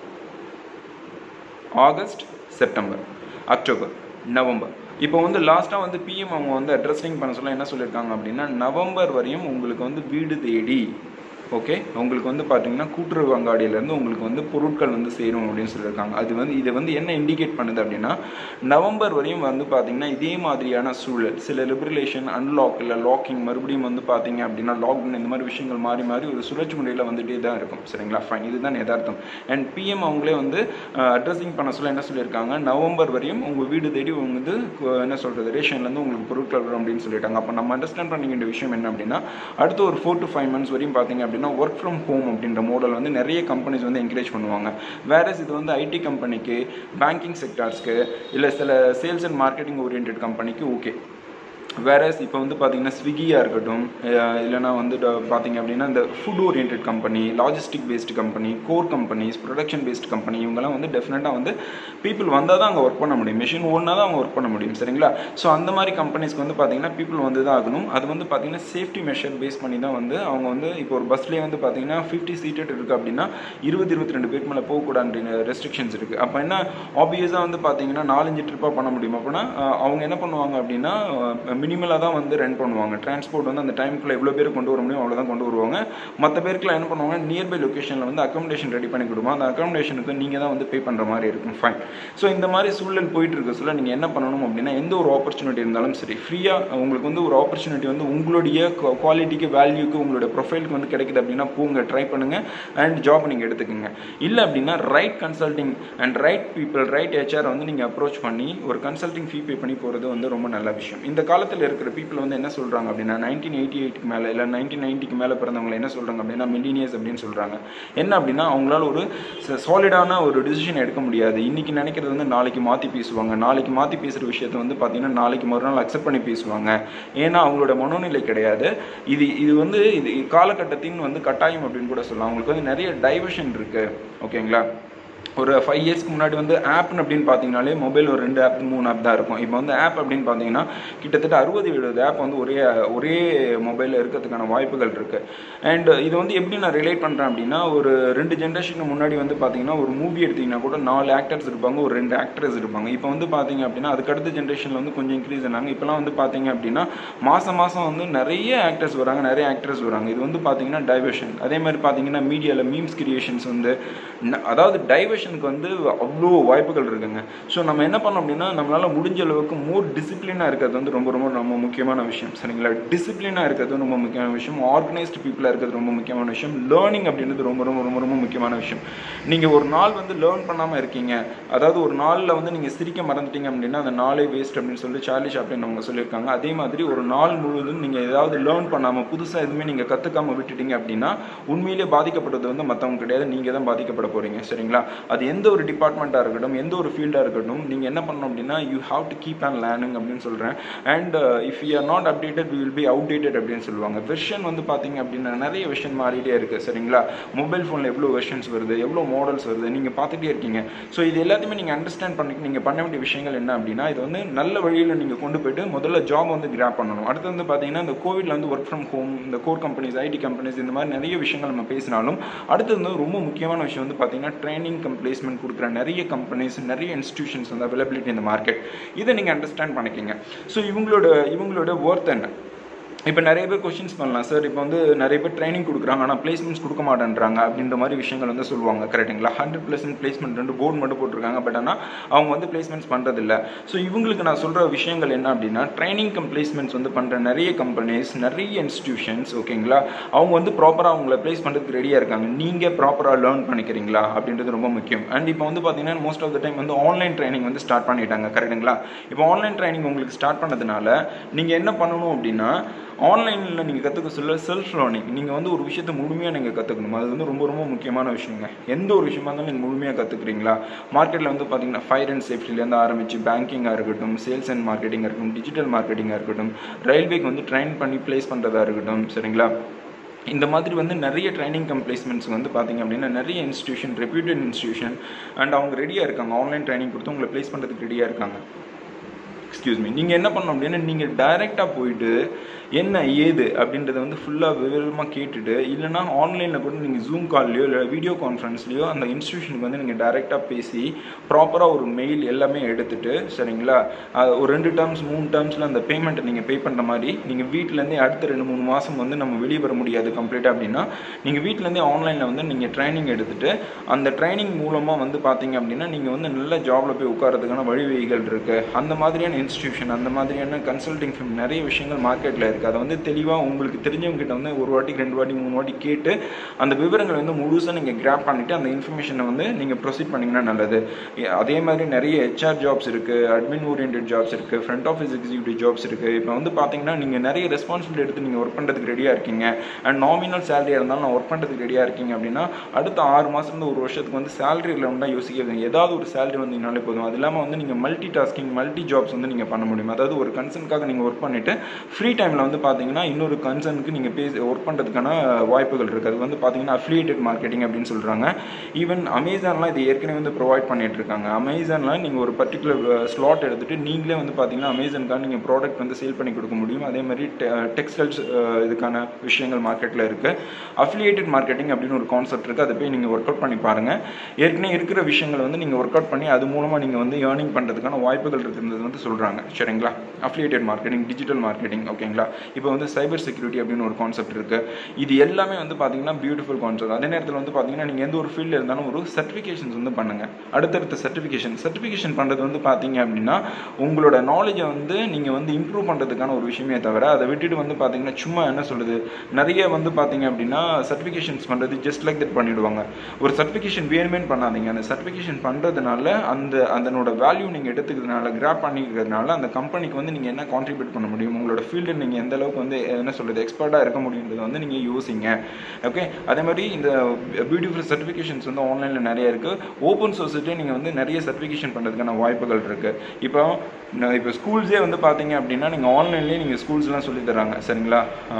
ஆகஸ்ட் செப்டம்பர் அக்டோபர் நவம்பர் இப்போ வந்து லாஸ்ட்டாக வந்து பிஎம் அவங்க வந்து அட்ரஸிங் பண்ண சொல்ல என்ன சொல்லியிருக்காங்க அப்படின்னா நவம்பர் வரையும் உங்களுக்கு வந்து வீடு தேடி ஓகே உங்களுக்கு வந்து பார்த்தீங்கன்னா கூட்டுறவு அங்காடியிலேருந்து உங்களுக்கு வந்து பொருட்கள் வந்து சேரும் அப்படின்னு சொல்லியிருக்காங்க அது வந்து இதை வந்து என்ன இண்டிகேட் பண்ணுது அப்படின்னா நவம்பர் வரையும் வந்து பார்த்தீங்கன்னா இதே மாதிரியான சூழல் சில லிபரலேஷன் அன்லாக் இல்லை லாக்கிங் மறுபடியும் வந்து பார்த்தீங்க அப்படின்னா லாக்டவுன் இந்த மாதிரி விஷயங்கள் மாறி மாறி ஒரு சுழற்சி முறையில் வந்துட்டே தான் இருக்கும் சரிங்களா ஃபைன் இதுதான் யதார்த்தம் அண்ட் பிஎம் அவங்களே வந்து அட்ரஸிங் பண்ண சொல்ல என்ன சொல்லியிருக்காங்க நவம்பர் வரையும் உங்கள் வீடு தேடி வந்து என்ன சொல்கிறது ரேஷன்லேருந்து உங்களுக்கு பொருட்கள் வரும் அப்படின்னு சொல்லிட்டாங்க அப்போ நம்ம அண்டர்ஸ்டாண்ட் பண்ணிக்க வேண்டிய விஷயம் என்ன அப்படின்னா அடுத்த ஒரு ஃபோர் டு ஃபைவ் மந்த்ஸ் வரையும் பார்த்தீங்க அப்படின்னா ஒர்க் ஃப்ரம் ஹோம் அப்படின்ற மாடல் வந்து நிறைய கம்பெனிஸ் வந்து என்கரேஜ் பண்ணுவாங்க வேற இது வந்து ஐடி கம்பெனிக்கு பேங்கிங் செக்டார்ஸ்க்கு இல்லை சில சேல்ஸ் அண்ட் மார்க்கெட்டிங் ஓரியன்ட் கம்பெனிக்கு ஓகே வேற இப்போ வந்து பார்த்தீங்கன்னா ஸ்விக்கியாக இருக்கட்டும் இல்லைனா வந்து பார்த்தீங்க அப்படின்னா இந்த food oriented company logistic based company core companies production based company இவங்கெல்லாம் வந்து டெஃபினட்டாக வந்து பீப்புள் வந்தால் தான் அங்கே ஒர்க் பண்ண முடியும் மிஷின் ஓடினா தான் அவங்க ஒர்க் பண்ண முடியும் சரிங்களா ஸோ அந்த மாதிரி கம்பெனிஸ்க்கு வந்து பார்த்தீங்கன்னா பீப்புள் வந்து தான் ஆகணும் அது வந்து பார்த்தீங்கன்னா சேஃப்டி மெஷர் பேஸ் பண்ணி தான் வந்து அவங்க வந்து இப்போ ஒரு பஸ்லேயே வந்து பார்த்தீங்கன்னா ஃபிஃப்டி சீட்டட் இருக்குது அப்படின்னா இருபது இருபத்தி ரெண்டு பேருக்கு மேலே போகக்கூடாது ரெஸ்ட்ரிக்ஷன்ஸ் இருக்குது அப்போ என்ன ஆப்வியஸாக வந்து பார்த்தீங்கன்னா நாலஞ்சு ட்ரிப்பாக பண்ண முடியும் அப்படின்னா அவங்க என்ன பண்ணுவாங்க அப்படின்னா மினிமலாக தான் வந்து ரன் பண்ணுவாங்க டிரான்ஸ்போர்ட் வந்து அந்த டைமுக்குள்ள எவ்வளோ பேர் கொண்டு வர முடியும் அவ்வளோதான் கொண்டு வருவாங்க மற்ற பேருக்குலாம் என்ன பண்ணுவாங்க நியர்பை லொக்கேஷனில் வந்து அக்காமடேஷன் ரெடி பண்ணி கொடுப்போம் அந்த அக்காமடேஷனுக்கு நீங்கள் தான் வந்து பே பண்ணுற மாதிரி இருக்கும் ஃபைன் ஸோ இந்த மாதிரி சூழல் போயிட்டு இருக்க சொல்ல நீங்கள் என்ன பண்ணணும் அப்படின்னா எந்த ஒரு ஆப்பர்ச்சுனிட்டி இருந்தாலும் சரி ஃப்ரீயாக உங்களுக்கு வந்து ஒரு ஆப்பர்ச்சுனிட்டி வந்து உங்களுடைய குவாலிட்டிக்கு வேல்யூக்கு உங்களுடைய ப்ரொஃபைலுக்கு வந்து கிடைக்குது அப்படின்னா போங்க ட்ரை பண்ணுங்க அண்ட் ஜாப் நீங்கள் எடுத்துக்கோங்க இல்லை அப்படின்னா right consulting and right people right HR வந்து நீங்கள் அப்ரோச் பண்ணி ஒரு கன்சல்டிங் ஃபீ பே பண்ணி போகிறது வந்து ரொம்ப நல்ல விஷயம் இந்த காலத்தில் இருக்கிற பீப்புள் வந்து என்ன சொல்கிறாங்க அப்படின்னா நைன்டீன் எயிட்டி எயிட்டுக்கு மேலே இல்லை நைன்டீன் நைன்ட்டிக்கு மேலே பிறந்தவங்க என்ன சொல்கிறாங்க அப்படின்னா மில்லினியர்ஸ் அப்படின்னு சொல்கிறாங்க என்ன அப்படின்னா அவங்களால ஒரு சாலிடான ஒரு டிசிஷன் எடுக்க முடியாது இன்னைக்கு நினைக்கிறது வந்து நாளைக்கு மாற்றி பேசுவாங்க நாளைக்கு மாற்றி பேசுகிற விஷயத்த வந்து பார்த்தீங்கன்னா நாளைக்கு மறுநாள் அக்செப்ட் பண்ணி பேசுவாங்க ஏன்னா அவங்களோட மனோநிலை கிடையாது இது இது வந்து இது காலகட்டத்தின் வந்து கட்டாயம் அப்படின்னு கூட சொல்லலாம் அவங்களுக்கு வந்து நிறைய டைவர்ஷன் இருக்கு ஓகேங்களா ஒரு ஃபைவ் இயர்ஸ்க்கு முன்னாடி வந்து ஆப்னு அப்படின்னு பார்த்தீங்கனாலே மொபைல் ஒரு ரெண்டு ஆப் மூணு ஆப் தான் இருக்கும் இப்போ வந்து ஆப் அப்படின்னு பார்த்தீங்கன்னா கிட்டத்தட்ட அறுபது எழுபது ஆப் வந்து ஒரே ஒரே மொபைலில் இருக்கிறதுக்கான வாய்ப்புகள் இருக்குது அண்ட் இது வந்து எப்படி நான் ரிலேட் பண்ணுறேன் அப்படின்னா ஒரு ரெண்டு ஜென்ரேஷனுக்கு முன்னாடி வந்து பார்த்தீங்கன்னா ஒரு மூவி எடுத்தீங்கன்னா கூட நாலு ஆக்டர்ஸ் இருப்பாங்க ஒரு ரெண்டு ஆக்டர்ஸ் இருப்பாங்க இப்போ வந்து பார்த்தீங்க அப்படின்னா அதுக்கடுத்த ஜென்ரேஷனில் வந்து கொஞ்சம் இன்க்ரீஸ் ஆனாங்க இப்போலாம் வந்து பார்த்தீங்க அப்படின்னா மாதம் மாதம் வந்து நிறைய ஆக்டர்ஸ் வராங்க நிறைய ஆக்டர்ஸ் வராங்க இது வந்து பார்த்தீங்கன்னா டைவர்ஷன் அதே மாதிரி பார்த்தீங்கன்னா மீடியாவில் மீம்ஸ் கிரியேஷன்ஸ் வந்து அதாவது டைவர்ஷன் டிப்ரெஷனுக்கு வந்து அவ்வளோ வாய்ப்புகள் இருக்குங்க ஸோ நம்ம என்ன பண்ணோம் அப்படின்னா நம்மளால் முடிஞ்ச அளவுக்கு மோர் டிசிப்ளினாக இருக்கிறது வந்து ரொம்ப ரொம்ப ரொம்ப முக்கியமான விஷயம் சரிங்களா டிசிப்ளினாக இருக்கிறது ரொம்ப முக்கியமான விஷயம் ஆர்கனைஸ்டு பீப்புளாக இருக்கிறது ரொம்ப முக்கியமான விஷயம் லேர்னிங் அப்படின்றது ரொம்ப ரொம்ப ரொம்ப ரொம்ப முக்கியமான விஷயம் நீங்கள் ஒரு நாள் வந்து லேர்ன் பண்ணாமல் இருக்கீங்க அதாவது ஒரு நாளில் வந்து நீங்கள் சிரிக்க மறந்துட்டீங்க அப்படின்னா அந்த நாளே வேஸ்ட் அப்படின்னு சொல்லி சார்லி ஷாப்டின் அவங்க சொல்லியிருக்காங்க அதே மாதிரி ஒரு நாள் முழுவதும் நீங்கள் ஏதாவது லேர்ன் பண்ணாமல் புதுசாக எதுவுமே நீங்கள் கற்றுக்காமல் விட்டுட்டீங்க அப்படின்னா உண்மையிலே பாதிக்கப்படுறது வந்து மற்றவங்க கிடையாது நீங்கள் தான் பாதிக்கப்பட போகிறீங்க சரிங்களா அது எந்த ஒரு டிபார்ட்மெண்ட்டாக இருக்கட்டும் எந்த ஒரு ஃபீல்டாக இருக்கட்டும் நீங்கள் என்ன பண்ணணும் அப்படின்னா you have to keep and learning அப்படின்னு சொல்கிறேன் and if you are not updated we will be outdated அப்படின்னு சொல்லுவாங்க வெர்ஷன் வந்து பார்த்தீங்க அப்படின்னா நிறைய வெர்ஷன் மாறிட்டே இருக்குது சரிங்களா மொபைல் ஃபோனில் எவ்வளோ வெர்ஷன்ஸ் வருது எவ்வளோ மாடல்ஸ் வருது நீங்கள் பார்த்துட்டே இருக்கீங்க ஸோ இது எல்லாத்தையுமே நீங்கள் அண்டர்ஸ்டாண்ட் பண்ணி நீங்கள் பண்ண வேண்டிய விஷயங்கள் என்ன அப்படின்னா இது வந்து நல்ல வழியில் நீங்கள் கொண்டு போயிட்டு முதல்ல ஜாப் வந்து கிராப் பண்ணணும் அடுத்து வந்து பார்த்தீங்கன்னா இந்த கோவிட்ல வந்து ஒர்க் ஃப்ரம் ஹோம் இந்த கோர் கம்பெனிஸ் ஐடி கம்பெனிஸ் இந்த மாதிரி நிறைய விஷயங்கள் நம்ம பேசினாலும் அடுத்தது வந்து ரொம்ப முக்கியமான விஷயம் வந்து பார்த்தீங்கன்னா ட்ரைனிங் கம் பிளேஸ்மெண்ட் கொடுக்குற நிறைய கம்பெனிஸ் நிறைய இன்ஸ்டியூஷன்ஸ் வந்து அவைலபிலிட்டி இந்த மார்க்கெட் இதை நீங்கள் அண்டர்ஸ்டாண்ட் பண்ணிக்கிங்க ஸோ இவங்களோட இவங்களோட ஒர்த் என்ன இப்போ நிறைய பேர் கொஷின்ஸ் பண்ணலாம் சார் இப்போ வந்து நிறைய பேர் ட்ரைனிங் கொடுக்குறாங்க ஆனால் பிளேஸ்மெண்ட்ஸ் கொடுக்க மாட்டேன்றாங்க அப்படின்ற மாதிரி விஷயங்கள் வந்து சொல்லுவாங்க கரெக்டுங்களா ஹண்ட்ரட் பர்சன்ட் பிளேஸ்மெண்ட் ரெண்டு போர்டு மட்டும் போட்டிருக்காங்க பட் ஆனால் அவங்க வந்து பிளேஸ்மெண்ட்ஸ் பண்ணுறதில்ல ஸோ இவங்களுக்கு நான் சொல்கிற விஷயங்கள் என்ன அப்படின்னா ட்ரைனிங் கம் பிளேஸ்மெண்ட்ஸ் வந்து பண்ணுற நிறைய கம்பெனிஸ் நிறைய இன்ஸ்டியூஷன்ஸ் ஓகேங்களா அவங்க வந்து ப்ராப்பராக அவங்கள பிளேஸ் பண்ணுறதுக்கு ரெடியாக இருக்காங்க நீங்கள் ப்ராப்பராக லேர்ன் பண்ணிக்கிறீங்களா அப்படின்றது ரொம்ப முக்கியம் அண்ட் இப்போ வந்து பார்த்தீங்கன்னா மோஸ்ட் ஆஃப் த டைம் வந்து ஆன்லைன் ட்ரைனிங் வந்து ஸ்டார்ட் பண்ணிட்டாங்க கரெக்டுங்களா இப்போ ஆன்லைன் ட்ரைனிங் உங்களுக்கு ஸ்டார்ட் பண்ணதுனால நீங்கள் என்ன பண்ணணும் அப்படின்னா ஆன்லைனில் நீங்கள் கற்றுக்க சொல்ல செல்ஃப் லேர்னிங் நீங்கள் வந்து ஒரு விஷயத்தை முழுமையாக நீங்கள் கற்றுக்கணும் அது வந்து ரொம்ப ரொம்ப முக்கியமான விஷயங்க எந்த ஒரு விஷயமா இருந்தாலும் நீங்கள் முழுமையாக கற்றுக்குறீங்களா மார்க்கெட்டில் வந்து பார்த்தீங்கன்னா ஃபயர் அண்ட் சேஃப்டிலேருந்து ஆரம்பித்து பேங்கிங்காக இருக்கட்டும் சேல்ஸ் அண்ட் மார்க்கெட்டிங்காக இருக்கட்டும் டிஜிட்டல் மார்க்கெட்டிங்காக இருக்கட்டும் ரயில்வேக்கு வந்து ட்ரெயின் பண்ணி ப்ளேஸ் பண்ணுறதா இருக்கட்டும் சரிங்களா இந்த மாதிரி வந்து நிறைய ட்ரைனிங் கம் பிளேஸ்மெண்ட்ஸ் வந்து பார்த்தீங்க அப்படின்னா நிறைய இன்ஸ்டியூஷன் ரெப்யூட்டட் இன்ஸ்டியூஷன் அண்ட் அவங்க ரெடியாக இருக்காங்க ஆன்லைன் ட்ரைனிங் கொடுத்து உங்களை ப்ளேஸ் பண்ணுறதுக்கு ரெடியாக இருக்காங்க எக்ஸ்கியூஸ் மீ நீங்கள் என்ன பண்ணணும் அப்படின்னா நீங்கள் டைரெக்டாக போயிட்டு என்ன ஏது அப்படின்றத வந்து ஃபுல்லாக விவரமாக கேட்டுட்டு இல்லைனா ஆன்லைனில் கூட நீங்கள் ஜூம் கால்லையோ இல்லை வீடியோ கான்ஃபரன்ஸ்லையோ அந்த இன்ஸ்டியூஷனுக்கு வந்து நீங்கள் டைரெக்டாக பேசி ப்ராப்பராக ஒரு மெயில் எல்லாமே எடுத்துட்டு சரிங்களா அது ஒரு ரெண்டு டேர்ம்ஸ் மூணு டேர்ம்ஸில் அந்த பேமெண்ட்டை நீங்கள் பே பண்ணுற மாதிரி நீங்கள் வீட்டிலேருந்தே அடுத்த ரெண்டு மூணு மாதம் வந்து நம்ம வெளியே வர முடியாது கம்ப்ளீட்டாக அப்படின்னா நீங்கள் வீட்டிலேருந்தே ஆன்லைனில் வந்து நீங்கள் ட்ரைனிங் எடுத்துட்டு அந்த ட்ரைனிங் மூலமாக வந்து பார்த்தீங்க அப்படின்னா நீங்கள் வந்து நல்ல ஜாபில் போய் உட்காரதுக்கான வழிவகைகள் இருக்குது அந்த மாதிரியான இன்ஸ்டியூஷன் அந்த மாதிரியான கன்சல்டிங் ஃபிம் நிறைய விஷயங்கள் மார்க்கெட்டில் இருக்குது அதை வந்து தெளிவாக உங்களுக்கு தெரிஞ்சவங்க கிட்ட வந்து ஒரு வாட்டி ரெண்டு வாட்டி மூணு வாட்டி கேட்டு அந்த விவரங்களை வந்து முழுசாக நீங்கள் கிராப் பண்ணிவிட்டு அந்த இன்ஃபர்மேஷனை வந்து நீங்கள் ப்ரொசீட் பண்ணிங்கன்னா நல்லது எ- அதே மாதிரி நிறைய ஹெச்ஆர் ஜாப்ஸ் இருக்குது அட்மின் ஓரியன்ட் ஜாப்ஸ் இருக்குது ஃப்ரண்ட் ஆஃபீஸ் எக்ஸிக்யூட்டிவ் ஜாப்ஸ் இருக்குது இப்போ வந்து பார்த்தீங்கன்னா நீங்கள் நிறைய ரெஸ்பான்சிபிலிட்டி எடுத்து நீங்கள் ஒர்க் பண்ணுறதுக்கு ரெடியாக இருக்கீங்க அண்ட் நாமினல் சேலரியாக இருந்தாலும் நான் ஒர்க் பண்ணுறதுக்கு ரெடியாக இருக்கீங்க அப்படின்னா அடுத்த ஆறு மாதத்துலேருந்து ஒரு வருஷத்துக்கு வந்து சேலரியில் வந்து யோசிக்கிறது ஏதாவது ஒரு சேலரி வந்தீங்கனாலே போதும் அது இல்லாமல் வந்து நீங்கள் மல்டி டாஸ்கிங் மல்டி ஜாப்ஸ் வந்து நீங்கள் பண்ண முடியும் அதாவது ஒரு கன்சர்னுக்காக நீங்கள் ஒர்க் பண்ணிவிட்டு ஃப்ரீ டைமில் வந்து பார்த்தீங்கன்னா இன்னொரு கன்சர்னுக்கு நீங்கள் பேசி ஒர்க் பண்ணுறதுக்கான வாய்ப்புகள் இருக்குது அது வந்து பார்த்தீங்கன்னா அஃபிலியேட்டட் மார்க்கெட்டிங் அப்படின்னு சொல்கிறாங்க ஈவன் அமேசான்லாம் இது ஏற்கனவே வந்து ப்ரொவைட் பண்ணிட்டு இருக்காங்க அமேசானில் நீங்கள் ஒரு பர்டிகுலர் ஸ்லாட் எடுத்துட்டு நீங்களே வந்து பார்த்தீங்கன்னா அமேசானுக்காக நீங்கள் ப்ராடக்ட் வந்து சேல் பண்ணி கொடுக்க முடியும் அதே மாதிரி டெக்ஸ்டைல்ஸ் இதுக்கான விஷயங்கள் மார்க்கெட்டில் இருக்குது அஃபிலியேட்டட் மார்க்கெட்டிங் அப்படின்னு ஒரு கான்செப்ட் இருக்குது அதை போய் நீங்கள் ஒர்க் அவுட் பண்ணி பாருங்கள் ஏற்கனவே இருக்கிற விஷயங்களை வந்து நீங்கள் ஒர்க் அவுட் பண்ணி அது மூலமாக நீங்கள் வந்து ஏர்னிங் பண்ணுறதுக்கான வாய்ப்புகள் இருக்கிறது வந்து சொல்கிறாங்க சரிங்களா அஃபிலியேட்டட் மார்க்கெட்டிங் டிஜிட்டல் மார்க்கெட்டிங் ஓகேங்களா இப்போ வந்து சைபர் செக்யூரிட்டி அப்படின்னு ஒரு கான்செப்ட் இருக்குது இது எல்லாமே வந்து பார்த்தீங்கன்னா பியூட்டிஃபுல் கான்செப்ட் அதே நேரத்தில் வந்து பார்த்தீங்கன்னா நீங்கள் எந்த ஒரு ஃபீல்டில் இருந்தாலும் ஒரு சர்டிஃபிகேஷன்ஸ் வந்து பண்ணுங்கள் அடுத்தடுத்த சர்டிஃபிகேஷன் சர்டிஃபிகேஷன் பண்ணுறது வந்து பார்த்தீங்க அப்படின்னா உங்களோட நாலேஜை வந்து நீங்கள் வந்து இம்ப்ரூவ் பண்ணுறதுக்கான ஒரு விஷயமே தவிர அதை விட்டுட்டு வந்து பார்த்தீங்கன்னா சும்மா என்ன சொல்லுது நிறைய வந்து பார்த்தீங்க அப்படின்னா சர்டிஃபிகேஷன்ஸ் பண்ணுறது ஜஸ்ட் லைக் தட் பண்ணிடுவாங்க ஒரு சர்டிஃபிகேஷன் வேணுமேன்னு பண்ணாதீங்க அந்த சர்டிஃபிகேஷன் பண்ணுறதுனால அந்த அதனோட வேல்யூ நீங்கள் எடுத்துக்கிறதுனால கிராப் பண்ணிக்கிறதுனால அந்த கம்பெனிக்கு வந்து நீங்கள் என்ன கான்ட்ரிபியூட் பண்ண முடியும் உங்களோட ஃபீல்டில் நீங்கள் எந்த அளவுக்கு வந்து என்ன சொல்கிறது எக்ஸ்பர்ட்டாக இருக்க முடியுன்றதை வந்து நீங்கள் யோசிங்க ஓகே அதே மாதிரி இந்த பியூட்டிஃபுல் சர்டிஃபிகேஷன்ஸ் வந்து ஆன்லைனில் நிறைய இருக்குது ஓப்பன் சோர்ஸ்லேயே நீங்கள் வந்து நிறைய சர்டிஃபிகேஷன் பண்ணுறதுக்கான வாய்ப்புகள் இருக்குது இப்போ நான் இப்போ ஸ்கூல்ஸே வந்து பார்த்தீங்க அப்படின்னா நீங்கள் ஆன்லைன்லேயே நீங்கள் ஸ்கூல்ஸ்லாம் சொல்லி தராங்க சரிங்களா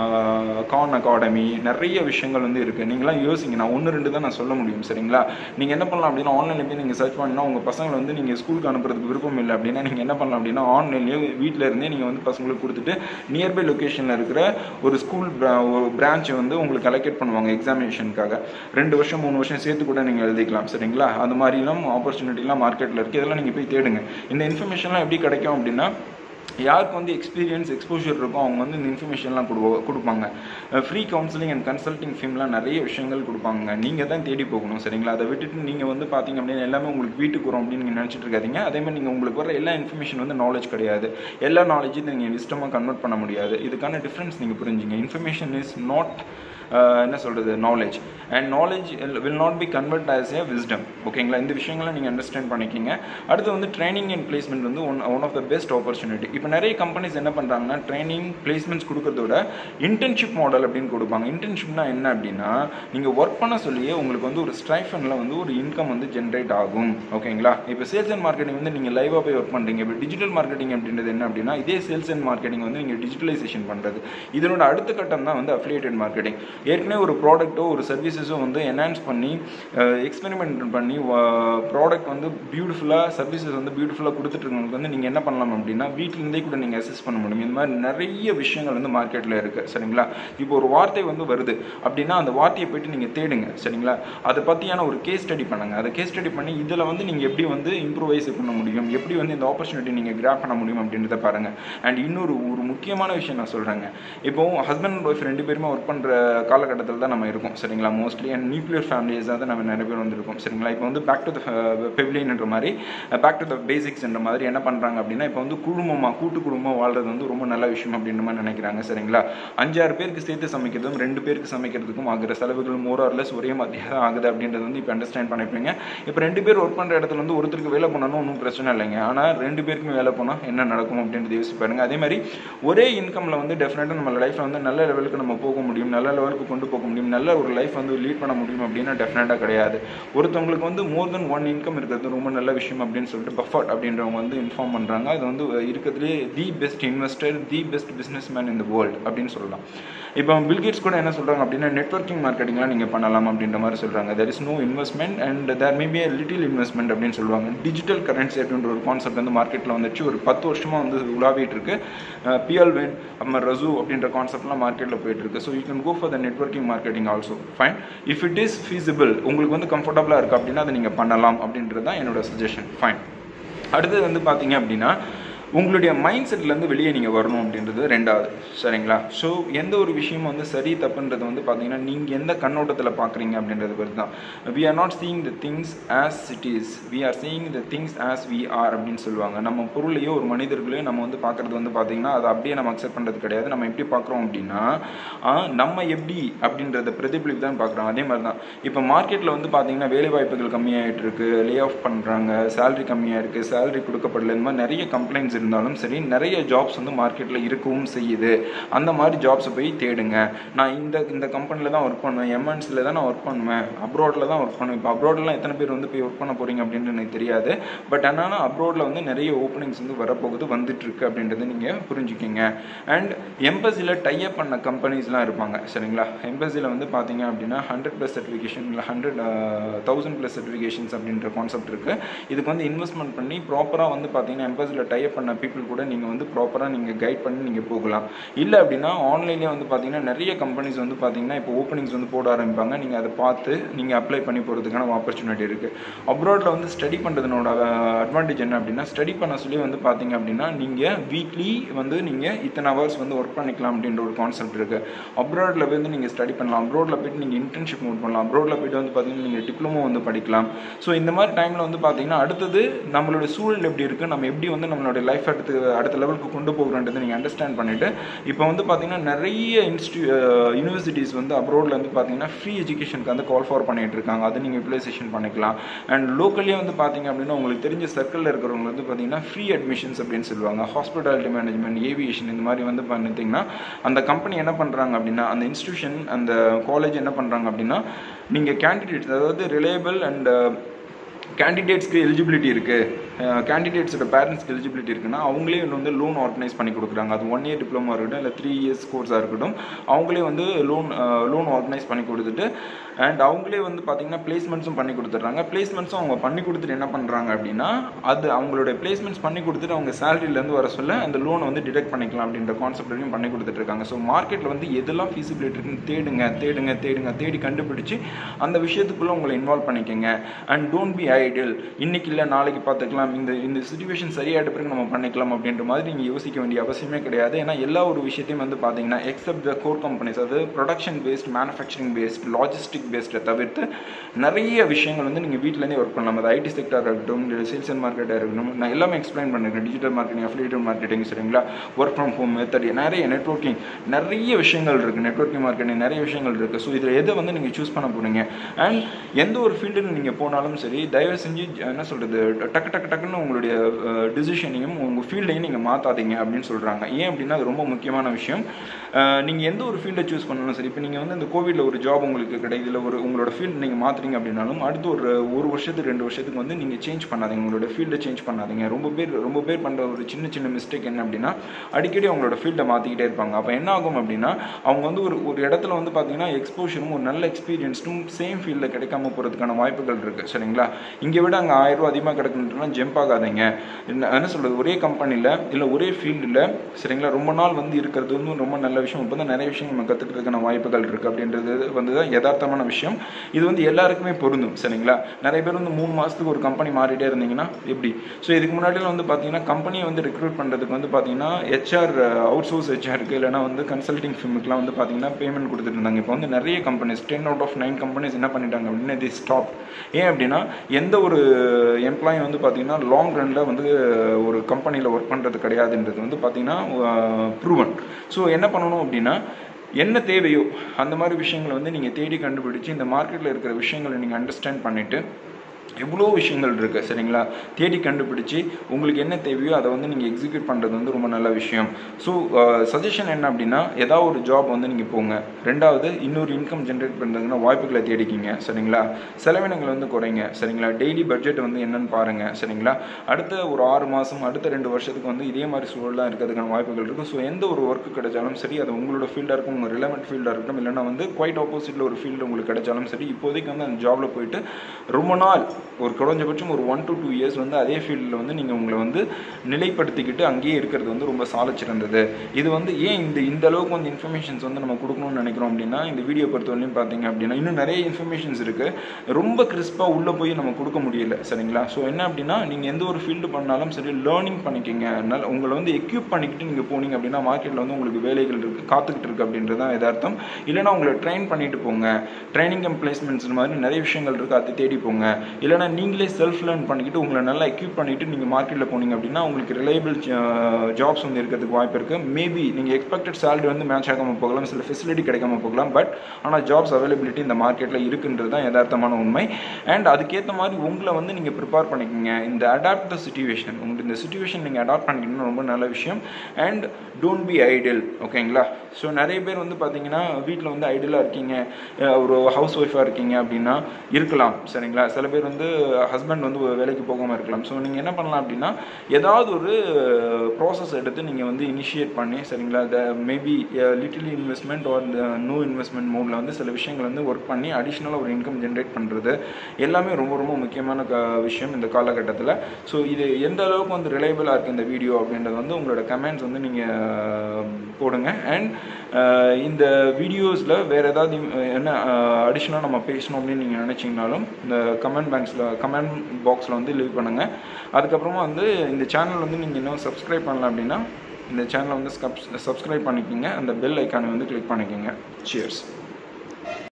கான் அகாடமி நிறைய விஷயங்கள் வந்து இருக்குது நீங்களாம் யோசிங்க நான் ஒன்று ரெண்டு தான் நான் சொல்ல முடியும் சரிங்களா நீங்கள் என்ன பண்ணலாம் அப்படின்னா ஆன்லைனில் போய் நீங்கள் சர்ச் பண்ணினா உங்கள் பசங்களை வந்து நீங்கள் ஸ்கூலுக்கு அனுப்புறதுக்கு விருப்பம் இல்லை அப்படின்னா நீங்கள் என்ன பண்ணலாம் அப்படின்னா ஆன்லைன்லேயே வீட்டில் இருந்தே நீங்கள் வந்து பசங்களுக்கு கொடுத்துட்டு நியர்பை லொக்கேஷனில் இருக்கிற ஒரு ஸ்கூல் ஒரு பிரான்ச்சை வந்து உங்களுக்கு அலோகேட் பண்ணுவாங்க எக்ஸாமினேஷனுக்காக ரெண்டு வருஷம் மூணு வருஷம் சேர்த்து கூட நீங்கள் எழுதிக்கலாம் சரிங்களா அந்த மாதிரிலாம் ஆப்பர்ச்சுனிட்டிலாம் மார்க்கெட்டில் இருக்குது இதெல்லாம் நீங்கள் போய் தேடுங்க இந்த இன்ஃபர்மேஷன்லாம் எப்படி கிடைக்கும் அப்படின்னா யாருக்கு வந்து எக்ஸ்பீரியன்ஸ் எக்ஸ்போஷர் இருக்கோ அவங்க வந்து இந்த இன்ஃபர்மேஷன்லாம் கொடுவோ கொடுப்பாங்க ஃப்ரீ கவுன்சிலிங் அண்ட் கன்சல்டிங் ஃபீம்லாம் நிறைய விஷயங்கள் கொடுப்பாங்க நீங்கள் தான் தேடி போகணும் சரிங்களா அதை விட்டுட்டு நீங்கள் வந்து பார்த்தீங்க அப்படின்னா எல்லாமே உங்களுக்கு வீட்டுக்கு வரும் அப்படின்னு நீங்கள் நினச்சிட்டு இருக்காதீங்க அதே மாதிரி நீங்கள் உங்களுக்கு வர எல்லா இன்ஃபர்மேஷன் வந்து நாலேஜ் கிடையாது எல்லா நாலேஜையும் நீங்கள் விஸ்டமாக கன்வெர்ட் பண்ண முடியாது இதுக்கான டிஃப்ரென்ஸ் நீங்கள் புரிஞ்சுங்க இன்ஃபர்மேஷன் இஸ் நாட் என்ன சொல்கிறது knowledge and knowledge will not be convert as a wisdom ஓகேங்களா இந்த விஷயங்களை நீங்கள் அண்டர்ஸ்டாண்ட் பண்ணிக்கிங்க அடுத்து வந்து ட்ரைனிங் அண்ட் பிளேஸ்மெண்ட் வந்து one one of the best opportunity இப்போ நிறைய கம்பெனிஸ் என்ன பண்ணுறாங்கன்னா ட்ரைனிங் பிளேஸ்மெண்ட்ஸ் கொடுக்கறத விட இன்டர்ன்ஷிப் மாடல் அப்படின்னு கொடுப்பாங்க இன்டர்ன்ஷிப்னா என்ன அப்படின்னா நீங்கள் ஒர்க் பண்ண சொல்லியே உங்களுக்கு வந்து ஒரு ஸ்ட்ரைஃபனில் வந்து ஒரு இன்கம் வந்து ஜென்ரேட் ஆகும் ஓகேங்களா இப்போ சேல்ஸ் அண்ட் மார்க்கெட்டிங் வந்து நீங்கள் லைவாக போய் ஒர்க் பண்ணுறீங்க இப்போ டிஜிட்டல் மார்க்கெட்டிங் அப்படின்றது என்ன அப்படின்னா இதே சேல்ஸ் அண்ட் மார்க்கெட்டிங் வந்து நீங்கள் டிஜிட்டலைசேஷன் பண்ணுறது இதனோட அடுத்த கட்டம் தான் வந்து அஃபிலியேட்டட் மார்க்கெட்டிங் ஏற்கனவே ஒரு ப்ராடக்ட்டோ ஒரு சர்வீசஸோ வந்து என்ஹான்ஸ் பண்ணி எக்ஸ்பெரிமெண்ட் பண்ணி ப்ராடக்ட் வந்து பியூட்டிஃபுல்லாக சர்வீசஸ் வந்து பியூட்டிஃபுல்லாக கொடுத்துட்ருக்கவங்களுக்கு வந்து நீங்கள் என்ன பண்ணலாம் அப்படின்னா வீட்டிலேருந்தே கூட நீங்கள் அசஸ் பண்ண முடியும் இந்த மாதிரி நிறைய விஷயங்கள் வந்து மார்க்கெட்டில் இருக்குது சரிங்களா இப்போ ஒரு வார்த்தை வந்து வருது அப்படின்னா அந்த வார்த்தையை போயிட்டு நீங்கள் தேடுங்க சரிங்களா அதை பற்றியான ஒரு கேஸ் ஸ்டடி பண்ணுங்கள் அதை கேஸ் ஸ்டடி பண்ணி இதில் வந்து நீங்கள் எப்படி வந்து இம்ப்ரூவைஸ் பண்ண முடியும் எப்படி வந்து இந்த ஆப்பர்ச்சுனிட்டி நீங்கள் கிராப் பண்ண முடியும் அப்படின்றத பாருங்கள் அண்ட் இன்னொரு ஒரு முக்கியமான விஷயம் நான் சொல்கிறேங்க இப்போ ஹஸ்பண்ட் அண்ட் ஒய்ஃப் ரெண்டு பேருமே ஒர்க் பண்ணுற காலகட்டத்தில் தான் நம்ம இருக்கோம் சரிங்களா மோஸ்ட்லி அண்ட் நியூக்ளியர் ஃபேமிலிஸ் தான் நம்ம நிறைய பேர் வந்திருக்கோம் சரிங்களா இப்போ வந்து பேக் டு த பெவிலியன்ன்ற மாதிரி பேக் டு த பேசிக்ஸ்ன்ற மாதிரி என்ன பண்ணுறாங்க அப்படின்னா இப்போ வந்து குடும்பமாக கூட்டு குடும்பம் வாழ்றது வந்து ரொம்ப நல்ல விஷயம் அப்படின்ற மாதிரி நினைக்கிறாங்க சரிங்களா அஞ்சாறு பேருக்கு சேர்த்து சமைக்கிறதும் ரெண்டு பேருக்கு சமைக்கிறதுக்கும் ஆகிற செலவுகள் மோரார்லெஸ் ஒரே மாதிரியாக தான் ஆகுது அப்படின்றது வந்து இப்போ அண்டர்ஸ்டாண்ட் பண்ணிப்பீங்க இப்போ ரெண்டு பேர் ஒர்க் பண்ணுற இடத்துல வந்து ஒருத்தருக்கு வேலை பண்ணணும் ஒன்றும் பிரச்சனை இல்லைங்க ஆனால் ரெண்டு பேருக்குமே வேலை போனால் என்ன நடக்கும் அப்படின்றது யோசிச்சு பாருங்க அதே மாதிரி ஒரே இன்கமில் வந்து டெஃபினட்டாக நம்ம லைஃப்பில் வந்து நல்ல லெவலுக்கு நம்ம போக முடியும் நல்ல லெவலில் லெவலுக்கு கொண்டு போக முடியும் நல்ல ஒரு லைஃப் வந்து லீட் பண்ண முடியும் அப்படின்னா டெஃபினட்டாக கிடையாது ஒருத்தவங்களுக்கு வந்து மோர் தென் ஒன் இன்கம் இருக்கிறது ரொம்ப நல்ல விஷயம் அப்படின்னு சொல்லிட்டு பஃபர்ட் அப்படின்றவங்க வந்து இன்ஃபார்ம் பண்ணுறாங்க அது வந்து இருக்கிறதுலே the best investor the best businessman in the world அப்படின்னு சொல்லலாம் இப்போ பில்கேட்ஸ் கூட என்ன சொல்கிறாங்க அப்படின்னா நெட்ஒர்க்கிங் மார்க்கெட்டிங்லாம் நீங்கள் பண்ணலாம் அப்படின்ற மாதிரி சொல்கிறாங்க there is no investment and there may be a little investment அப்படின்னு சொல்லுவாங்க டிஜிட்டல் கரன்சி அப்படின்ற ஒரு கான்செப்ட் வந்து மார்க்கெட்டில் வந்துச்சு ஒரு பத்து வருஷமாக வந்து உலாவிட்டு இருக்கு பிஎல் வென் அப்புறம் ரசு அப்படின்ற கான்செப்ட்லாம் மார்க்கெட்டில் போயிட்டு இருக்கு so you can go for the networking marketing also fine if it is feasible உங்களுக்கு வந்து கம்ஃபர்டபுளாக இருக்குது அப்படின்னா அதை நீங்கள் பண்ணலாம் அப்படின்றது தான் என்னோட சஜஷன் ஃபைன் அடுத்தது வந்து பார்த்தீங்க அப்படின்னா உங்களுடைய மைண்ட் செட்லேருந்து வெளியே நீங்கள் வரணும் அப்படின்றது ரெண்டாவது சரிங்களா ஸோ எந்த ஒரு விஷயமும் வந்து சரி தப்புன்றது வந்து பார்த்தீங்கன்னா நீங்கள் எந்த கண்ணோட்டத்தில் பார்க்குறீங்க அப்படின்றது பொறுத்து தான் we are not seeing the things as it is we are seeing the things as we are அப்படின்னு சொல்லுவாங்க நம்ம பொருளையோ ஒரு மனிதர்களையோ நம்ம வந்து பார்க்குறது வந்து பார்த்தீங்கன்னா அதை அப்படியே நம்ம அக்செப்ட் பண்ணுறது கிடையாது நம்ம எப்படி பார்க்குறோம் அப்படின்னா ஆஹ், நம்ம எப்படி அப்படின்றத பிரதிபலிப்பு தான் பார்க்குறோம் அதே மாதிரி தான் இப்போ மார்க்கெட்டில் வந்து பார்த்தீங்கன்னா வேலை வாய்ப்புகள் கம்மியாகிட்டு இருக்கு லே ஆஃப் பண்ணுறாங்க சேலரி கம்மியாக இருக்குது சேலரி கொடுக்கப்படல இந்த மாதிரி நிறைய கம்ப்ளைண்ட்ஸ் இருந்தாலும் சரி நிறைய ஜாப்ஸ் வந்து மார்க்கெட்டில் இருக்கவும் செய்யுது அந்த மாதிரி ஜாப்ஸை போய் தேடுங்க நான் இந்த இந்த கம்பெனியில் தான் ஒர்க் பண்ணுவேன் எம்என்சியில் தான் நான் ஒர்க் பண்ணுவேன் அப்ராடில் தான் ஒர்க் பண்ணுவேன் இப்போ அப்ராட்லாம் எத்தனை பேர் வந்து போய் ஒர்க் பண்ண போகிறீங்க அப்படின்ட்டு எனக்கு தெரியாது பட் ஆனால் அப்ராடில் வந்து நிறைய ஓப்பனிங்ஸ் வந்து வரப்போகுது வந்துட்டு இருக்கு அப்படின்றத நீங்கள் புரிஞ்சுக்கிங்க அண்ட் எம்பசியில் டைப் பண்ண கம்பெனிஸ்லாம் இருப்பாங்க சரிங்களா எம்பசியில் வந்து பார்த்தீங்க அப்படின்னா ஹண்ட்ரட் ப்ளஸ் சர்டிஃபிகேஷன் இல்லை ஹண்ட்ரட் தௌசண்ட் ப்ளஸ் சர்டிஃபிகேஷன்ஸ் அப்படின்ற கான்செப்ட் இருக்குது இதுக்கு வந்து இன்வெஸ்ட்மெண்ட் பண்ணி ப்ராப்பராக வந்து பார்த்தீங்கன்னா எம்பசியில் டைப் பண்ண பீப்புள் கூட நீங்கள் வந்து ப்ராப்பராக நீங்கள் கைட் பண்ணி நீங்கள் போகலாம் இல்லை அப்படின்னா ஆன்லைன்லேயே வந்து பார்த்தீங்கன்னா நிறைய கம்பெனிஸ் வந்து பார்த்தீங்கன்னா இப்போ ஓப்பனிங்ஸ் வந்து போட ஆரம்பிப்பாங்க நீங்கள் அதை பார்த்து நீங்கள் அப்ளை பண்ணி போகிறதுக்கான ஆப்பர்ச்சுனிட்டி இருக்குது அப்ராடில் வந்து ஸ்டடி பண்ணுறதுனோட அட்வான்டேஜ் என்ன அப்படின்னா ஸ்டடி பண்ண சொல்லி வந்து பார்த்தீங்க அப்படின்னா நீங்கள் வீக்லி வந்து நீங்கள் இத்தனை ஹவர்ஸ் வந்து ஒர்க் பண்ணிக்கலாம் அப்படின்ற ஒரு கான்செப்ட் இருக்குது அப்ராடில் வந்து நீங்கள் ஸ்டடி பண்ணலாம் அப்ராடில் போயிட்டு நீங்கள் இன்டர்ன்ஷிப் மூவ் பண்ணலாம் அப்ராடில் போயிட்டு வந்து பார்த்தீங்கன்னா நீங்கள் டிப்ளமோ வந்து படிக்கலாம் ஸோ இந்த மாதிரி டைமில் வந்து பார்த்தீங்கன்னா அடுத்தது நம்மளோட சூழல் எப்படி இருக்குது நம்ம எப்படி வந்து நம்மளோட லைஃப் அடுத்து அடுத்த லெவலுக்கு கொண்டு போகிறோன்றதை நீங்கள் அண்டர்ஸ்டாண்ட் பண்ணிவிட்டு இப்போ வந்து பார்த்தீங்கன்னா நிறைய இன்ஸ்டியூ யூனிவர்சிட்டிஸ் வந்து அப்ரோடில் வந்து பார்த்தீங்கன்னா ஃப்ரீ எஜுகேஷனுக்கு வந்து கால் ஃபார் பண்ணிட்டு இருக்காங்க அதை நீங்கள் யூட்டிலைசேஷன் பண்ணிக்கலாம் அண்ட் லோக்கல்லே வந்து பார்த்தீங்க அப்படின்னா உங்களுக்கு தெரிஞ்ச சர்க்கிளில் இருக்கிறவங்க வந்து பார்த்தீங்கன்னா ஃப்ரீ அட்மிஷன்ஸ் அப்படின்னு சொல்லுவாங்க ஹாஸ்பிட்டாலிட்டி மேனேஜ்மெண்ட் ஏவியேஷன் இந்த மாதிரி வந்து பண்ணிட்டீங்கன்னா அந்த கம்பெனி என்ன பண்ணுறாங்க அப்படின்னா அந்த இன்ஸ்டியூஷன் அந்த காலேஜ் என்ன பண்ணுறாங்க அப்படின்னா நீங்கள் கேண்டிடேட்ஸ் அதாவது ரிலேபிள் அண்ட் கேண்டிடேட்ஸ்க்கு எலிஜிபிலிட்டி இருக்குது கேண்டிடேட்ஸோட பேரண்ட்ஸ்க்கு எலிஜிபிலிட்டி இருக்குன்னா அவங்களே வந்து லோன் ஆர்கனைஸ் பண்ணி கொடுக்குறாங்க அது ஒன் இயர் டிப்ளமா இருக்கட்டும் இல்லை த்ரீ இயர்ஸ் கோர்ஸாக இருக்கட்டும் அவங்களே வந்து லோன் லோன் ஆர்கனைஸ் பண்ணி கொடுத்துட்டு அண்ட் அவங்களே வந்து பார்த்தீங்கன்னா பிளேஸ்மெண்ட்ஸும் பண்ணி கொடுத்துட்றாங்க பிளேஸ்மெண்ட்ஸும் அவங்க பண்ணி கொடுத்துட்டு என்ன பண்ணுறாங்க அப்படின்னா அது அவங்களுடைய பிளேஸ்மெண்ட்ஸ் பண்ணி கொடுத்துட்டு அவங்க சேலரியிலேருந்து வர சொல்ல அந்த லோனை வந்து டிடெக்ட் பண்ணிக்கலாம் அப்படின்ற கான்செப்ட் வரையும் பண்ணி கொடுத்துட்டு இருக்காங்க ஸோ மார்க்கெட்டில் வந்து எதெல்லாம் ஃபீஸிபிலிட்டி இருக்குன்னு தேடுங்க தேடுங்க தேடுங்க தேடி கண்டுபிடிச்சு அந்த விஷயத்துக்குள்ளே உங்களை இன்வால்வ் பண்ணிக்கங்க அண்ட் டோன்ட் பி ஐடியல் இன்னைக்கு இல்லை நாளைக்கு பார்த்துக்கலாம் இந்த இந்த சுச்சுவேஷன் சரியாயிட்ட பிறகு நம்ம பண்ணிக்கலாம் அப்படின்ற மாதிரி நீங்கள் யோசிக்க வேண்டிய அவசியமே கிடையாது ஏன்னா எல்லா ஒரு விஷயத்தையும் வந்து பார்த்தீங்கன்னா எக்ஸப்ட் த கோர் கம்பெனிஸ் அது production based manufacturing based logistic பேஸ்டை தவிர்த்து நிறைய விஷயங்கள் வந்து நீங்கள் வீட்டிலேருந்தே ஒர்க் பண்ணலாம் அது ஐடி செக்டராக இருக்கட்டும் இல்லை சேல்ஸ் அண்ட் மார்க்கெட்டாக இருக்கட்டும் நான் எல்லாமே எக்ஸ்பிளைன் பண்ணிருக்கேன் டிஜிட்டல் மார்க்கெட்டிங் அஃபிலியேட்டிவ் மார்க்கெட்டிங் சரிங்களா ஒர்க் ஃப்ரம் ஹோம் மெத்தட் நிறைய நெட்ஒர்க்கிங் நிறைய விஷயங்கள் இருக்குது நெட்ஒர்க்கிங் மார்க்கெட்டிங் நிறைய விஷயங்கள் இருக்குது ஸோ இதில் எதை வந்து நீங்கள் சூஸ் பண்ண போகிறீங்க அண்ட் எந்த ஒரு ஃபீல்டில் நீங்கள் போனாலும் சரி தயவு செஞ்சு என்ன சொல்கிறது டக்கு டக்கு டக்குன்னு உங்களுடைய டிசிஷனையும் உங்கள் ஃபீல்டையும் நீங்கள் மாற்றாதீங்க அப்படின்னு சொல்கிறாங்க ஏன் அப்படின்னா அது ரொம்ப முக்கியமான விஷயம் நீங்கள் எந்த ஒரு ஃபீல்டை சூஸ் பண்ணாலும் சரி இப்போ நீங்கள் வந்து இந்த கோவிடில் ஒரு ஜாப் உங்களுக்கு கிடைக்குதுல ஒரு உங்களோட ஃபீல்டு நீங்கள் மாற்றுறீங்க அப்படின்னாலும் அடுத்து ஒரு ஒரு வருஷத்துக்கு ரெண்டு வருஷத்துக்கு வந்து நீங்கள் சேஞ்ச் பண்ணாதீங்க உங்களோட ஃபீல்டை சேஞ்ச் பண்ணாதீங்க ரொம்ப பேர் ரொம்ப பேர் பண்ணுற ஒரு சின்ன சின்ன மிஸ்டேக் என்ன அப்படின்னா அடிக்கடி அவங்களோட ஃபீல்டை மாற்றிக்கிட்டே இருப்பாங்க அப்போ என்ன ஆகும் அப்படின்னா அவங்க வந்து ஒரு ஒரு இடத்துல வந்து பார்த்தீங்கன்னா எக்ஸ்போஷரும் ஒரு நல்ல எக்ஸ்பீரியன்ஸும் சேம் ஃபீல்டில் கிடைக்காம போகிறதுக்கான வாய்ப்புகள் இருக்குது சரிங்களா இங்கே விட அங்கே ஆயிரம் ரூபா அதிகமாக கிடைக்குன்றதுனா ஜம்ப் ஆகாதீங்க என்ன என்ன சொல்கிறது ஒரே கம்பெனியில் இல்லை ஒரே ஃபீல்டில் சரிங்களா ரொம்ப நாள் வந்து இருக்கிறது வந்து ரொம்ப நல்ல விஷயம் இப்போ தான் நிறைய விஷயம் நம்ம கற்றுக்கிறதுக்கான வாய்ப்புகள் இருக்குது அப்படின்றது வந்து தான் யதார்த்தமான விஷயம் இது வந்து எல்லாருக்குமே பொருந்தும் சரிங்களா நிறைய பேர் வந்து மூணு மாதத்துக்கு ஒரு கம்பெனி மாறிட்டே இருந்தீங்கன்னா எப்படி ஸோ இதுக்கு முன்னாடிலாம் வந்து பார்த்தீங்கன்னா கம்பெனியை வந்து ரெக்ரூட் பண்ணுறதுக்கு வந்து பார்த்தீங்கன்னா ஹெச்ஆர் அவுட் சோர்ஸ் ஹெச்ஆருக்கு இல்லைனா வந்து கன்சல்டிங் ஃபிர்முக்குலாம் வந்து பார்த்தீங்கன்னா பேமெண்ட் கொடுத்துட்டு இருந்தாங்க இப்போ வந்து நிறைய companies ten out of nine companies என்ன பண்ணிட்டாங்க அப்படின்னா இது ஸ்டாப் ஏன் அப்படின்னா எந்த ஒரு எம்ப்ளாயி வந்து பார்த்தீங்கன்னா லாங் ரனில் வந்து ஒரு கம்பெனியில் ஒர்க் பண்ணுறது கிடையாதுன்றது வந்து பார்த்தீங்கன்னா ப்ரூவன் ஸோ என்ன பண்ணணும் அப்படின்னா என்ன தேவையோ அந்த மாதிரி விஷயங்களை வந்து நீங்கள் தேடி கண்டுபிடிச்சு இந்த மார்க்கெட்டில் இருக்கிற விஷயங்களை நீங்கள் அண்டர்ஸ்டாண்ட் பண்ணிவிட்டு எவ்வளோ விஷயங்கள் இருக்குது சரிங்களா தேடி கண்டுபிடிச்சி உங்களுக்கு என்ன தேவையோ அதை வந்து நீங்கள் எக்ஸிக்யூட் பண்ணுறது வந்து ரொம்ப நல்ல விஷயம் ஸோ சஜஷன் என்ன அப்படின்னா ஏதாவது ஒரு ஜாப் வந்து நீங்கள் போங்க ரெண்டாவது இன்னொரு இன்கம் ஜென்ரேட் பண்ணுறதுன்னா வாய்ப்புகளை தேடிக்கிங்க சரிங்களா செலவினங்களை வந்து குறைங்க சரிங்களா டெய்லி பட்ஜெட் வந்து என்னன்னு பாருங்கள் சரிங்களா அடுத்த ஒரு ஆறு மாதம் அடுத்த ரெண்டு வருஷத்துக்கு வந்து இதே மாதிரி சூழலாக இருக்கிறதுக்கான வாய்ப்புகள் இருக்கும் ஸோ எந்த ஒரு ஒர்க்கு கிடைச்சாலும் சரி அது உங்களோட ஃபீல்டாக இருக்கும் உங்கள் ரிலவெண்ட் ஃபீல்டாக இருக்கட்டும் இல்லைனா வந்து குவைட் ஆப்போசிட்டில் ஒரு ஃபீல்டு உங்களுக்கு கிடைச்சாலும் சரி இப்போதைக்கு வந்து அந்த ஜாபில் போயிட்டு ரொம்ப நாள் ஒரு குறைஞ்சபட்சம் ஒரு ஒன் டு டூ இயர்ஸ் வந்து அதே ஃபீல்டில் வந்து நீங்கள் உங்களை வந்து நிலைப்படுத்திக்கிட்டு அங்கேயே இருக்கிறது வந்து ரொம்ப சாலச்சிறந்தது இது வந்து ஏன் இந்த இந்த அளவுக்கு வந்து இன்ஃபர்மேஷன்ஸ் வந்து நம்ம கொடுக்கணும்னு நினைக்கிறோம் அப்படின்னா இந்த வீடியோ பொறுத்தவரையும் பார்த்தீங்க அப்படின்னா இன்னும் நிறைய இன்ஃபர்மேஷன்ஸ் இருக்குது ரொம்ப கிறிஸ்பாக உள்ளே போய் நம்ம கொடுக்க முடியல சரிங்களா ஸோ என்ன அப்படின்னா நீங்கள் எந்த ஒரு ஃபீல்டு பண்ணாலும் சரி லேர்னிங் பண்ணிக்கிங்க நல்ல உங்களை வந்து எக்யூப் பண்ணிக்கிட்டு நீங்கள் போனீங்க அப்படின்னா மார்க்கெட்டில் வந்து உங்களுக்கு வேலைகள் இருக்குது காத்துக்கிட்டு இருக்கு அப்படின்றது தான் எதார்த்தம் இல்லைனா உங்களை ட்ரெயின் பண்ணிட்டு போங்க ட்ரைனிங் அண்ட் பிளேஸ்மெண்ட்ஸ் மாதிரி நிறைய விஷயங்கள் இருக்குது அதை தேடி போங்க இல்லைனா நீங்களே செல்ஃப் லேர்ன் பண்ணிக்கிட்டு உங்களை நல்லா எக்யூப் பண்ணிட்டு நீங்கள் மார்க்கெட்டில் போனீங்க அப்படின்னா உங்களுக்கு ரிலையபிள் ஜாப்ஸ் வந்து இருக்கிறதுக்கு வாய்ப்பு இருக்குது மேபி நீங்கள் எக்ஸ்பெக்டட் சேலரி வந்து மேட்ச் ஆகாமல் போகலாம் சில ஃபெசிலிட்டி கிடைக்காம போகலாம் பட் ஆனால் ஜாப்ஸ் அவைலபிலிட்டி இந்த மார்க்கெட்டில் இருக்குன்றது தான் யதார்த்தமான உண்மை அண்ட் அதுக்கேற்ற மாதிரி உங்களை வந்து நீங்கள் ப்ரிப்பேர் பண்ணிக்கோங்க இந்த அடாப்ட் த சுச்சுவேஷன் உங்களுக்கு இந்த சுச்சுவேஷன் நீங்கள் அடாப்ட் பண்ணிக்கணும்னு ரொம்ப நல்ல விஷயம் அண்ட் டோன்ட் பி ஐடியல் ஓகேங்களா ஸோ நிறைய பேர் வந்து பார்த்தீங்கன்னா வீட்டில் வந்து ஐடியலாக இருக்கீங்க அஹ் ஒரு ஹவுஸ் ஒய்ஃபாக இருக்கீங்க அப்படின்னா இருக்கலாம் சரிங்களா சில பேர் வந்து ஹஸ்பண்ட் வந்து வேலைக்கு போகாமல் இருக்கலாம் ஸோ நீங்கள் என்ன பண்ணலாம் அப்படின்னா ஏதாவது ஒரு ப்ராசஸ் எடுத்து நீங்கள் வந்து இனிஷியேட் பண்ணி சரிங்களா த maybe little investment R no investment மோடில் வந்து சில விஷயங்கள் வந்து ஒர்க் பண்ணி அடிஷ்னலாக ஒரு இன்கம் ஜென்ரேட் பண்ணுறது எல்லாமே ரொம்ப ரொம்ப முக்கியமான க விஷயம் இந்த காலகட்டத்தில் ஸோ இது எந்த அளவுக்கு வந்து ரிலையபிளாக இருக்குது இந்த வீடியோ அப்படின்றது வந்து உங்களோட கமெண்ட்ஸ் வந்து நீங்கள் போடுங்க அண்ட் இந்த வீடியோஸில் வேறு ஏதாவது என்ன அடிஷ்னலாக நம்ம பேசணும் அப்படின்னு நீங்கள் நினச்சிங்கனாலும் இந்த கமெண்ட் பேங்க்ஸில் கமெண்ட் பாக்ஸில் வந்து லீவ் பண்ணுங்கள் அதுக்கப்புறமா வந்து இந்த சேனல் வந்து நீங்கள் இன்னும் சப்ஸ்கிரைப் பண்ணல அப்படின்னா இந்த சேனலை வந்து சப்ஸ்கிரைப் பண்ணிக்கோங்க அந்த பெல் ஐக்கானை வந்து கிளிக் பண்ணிக்கோங்க சியர்ஸ்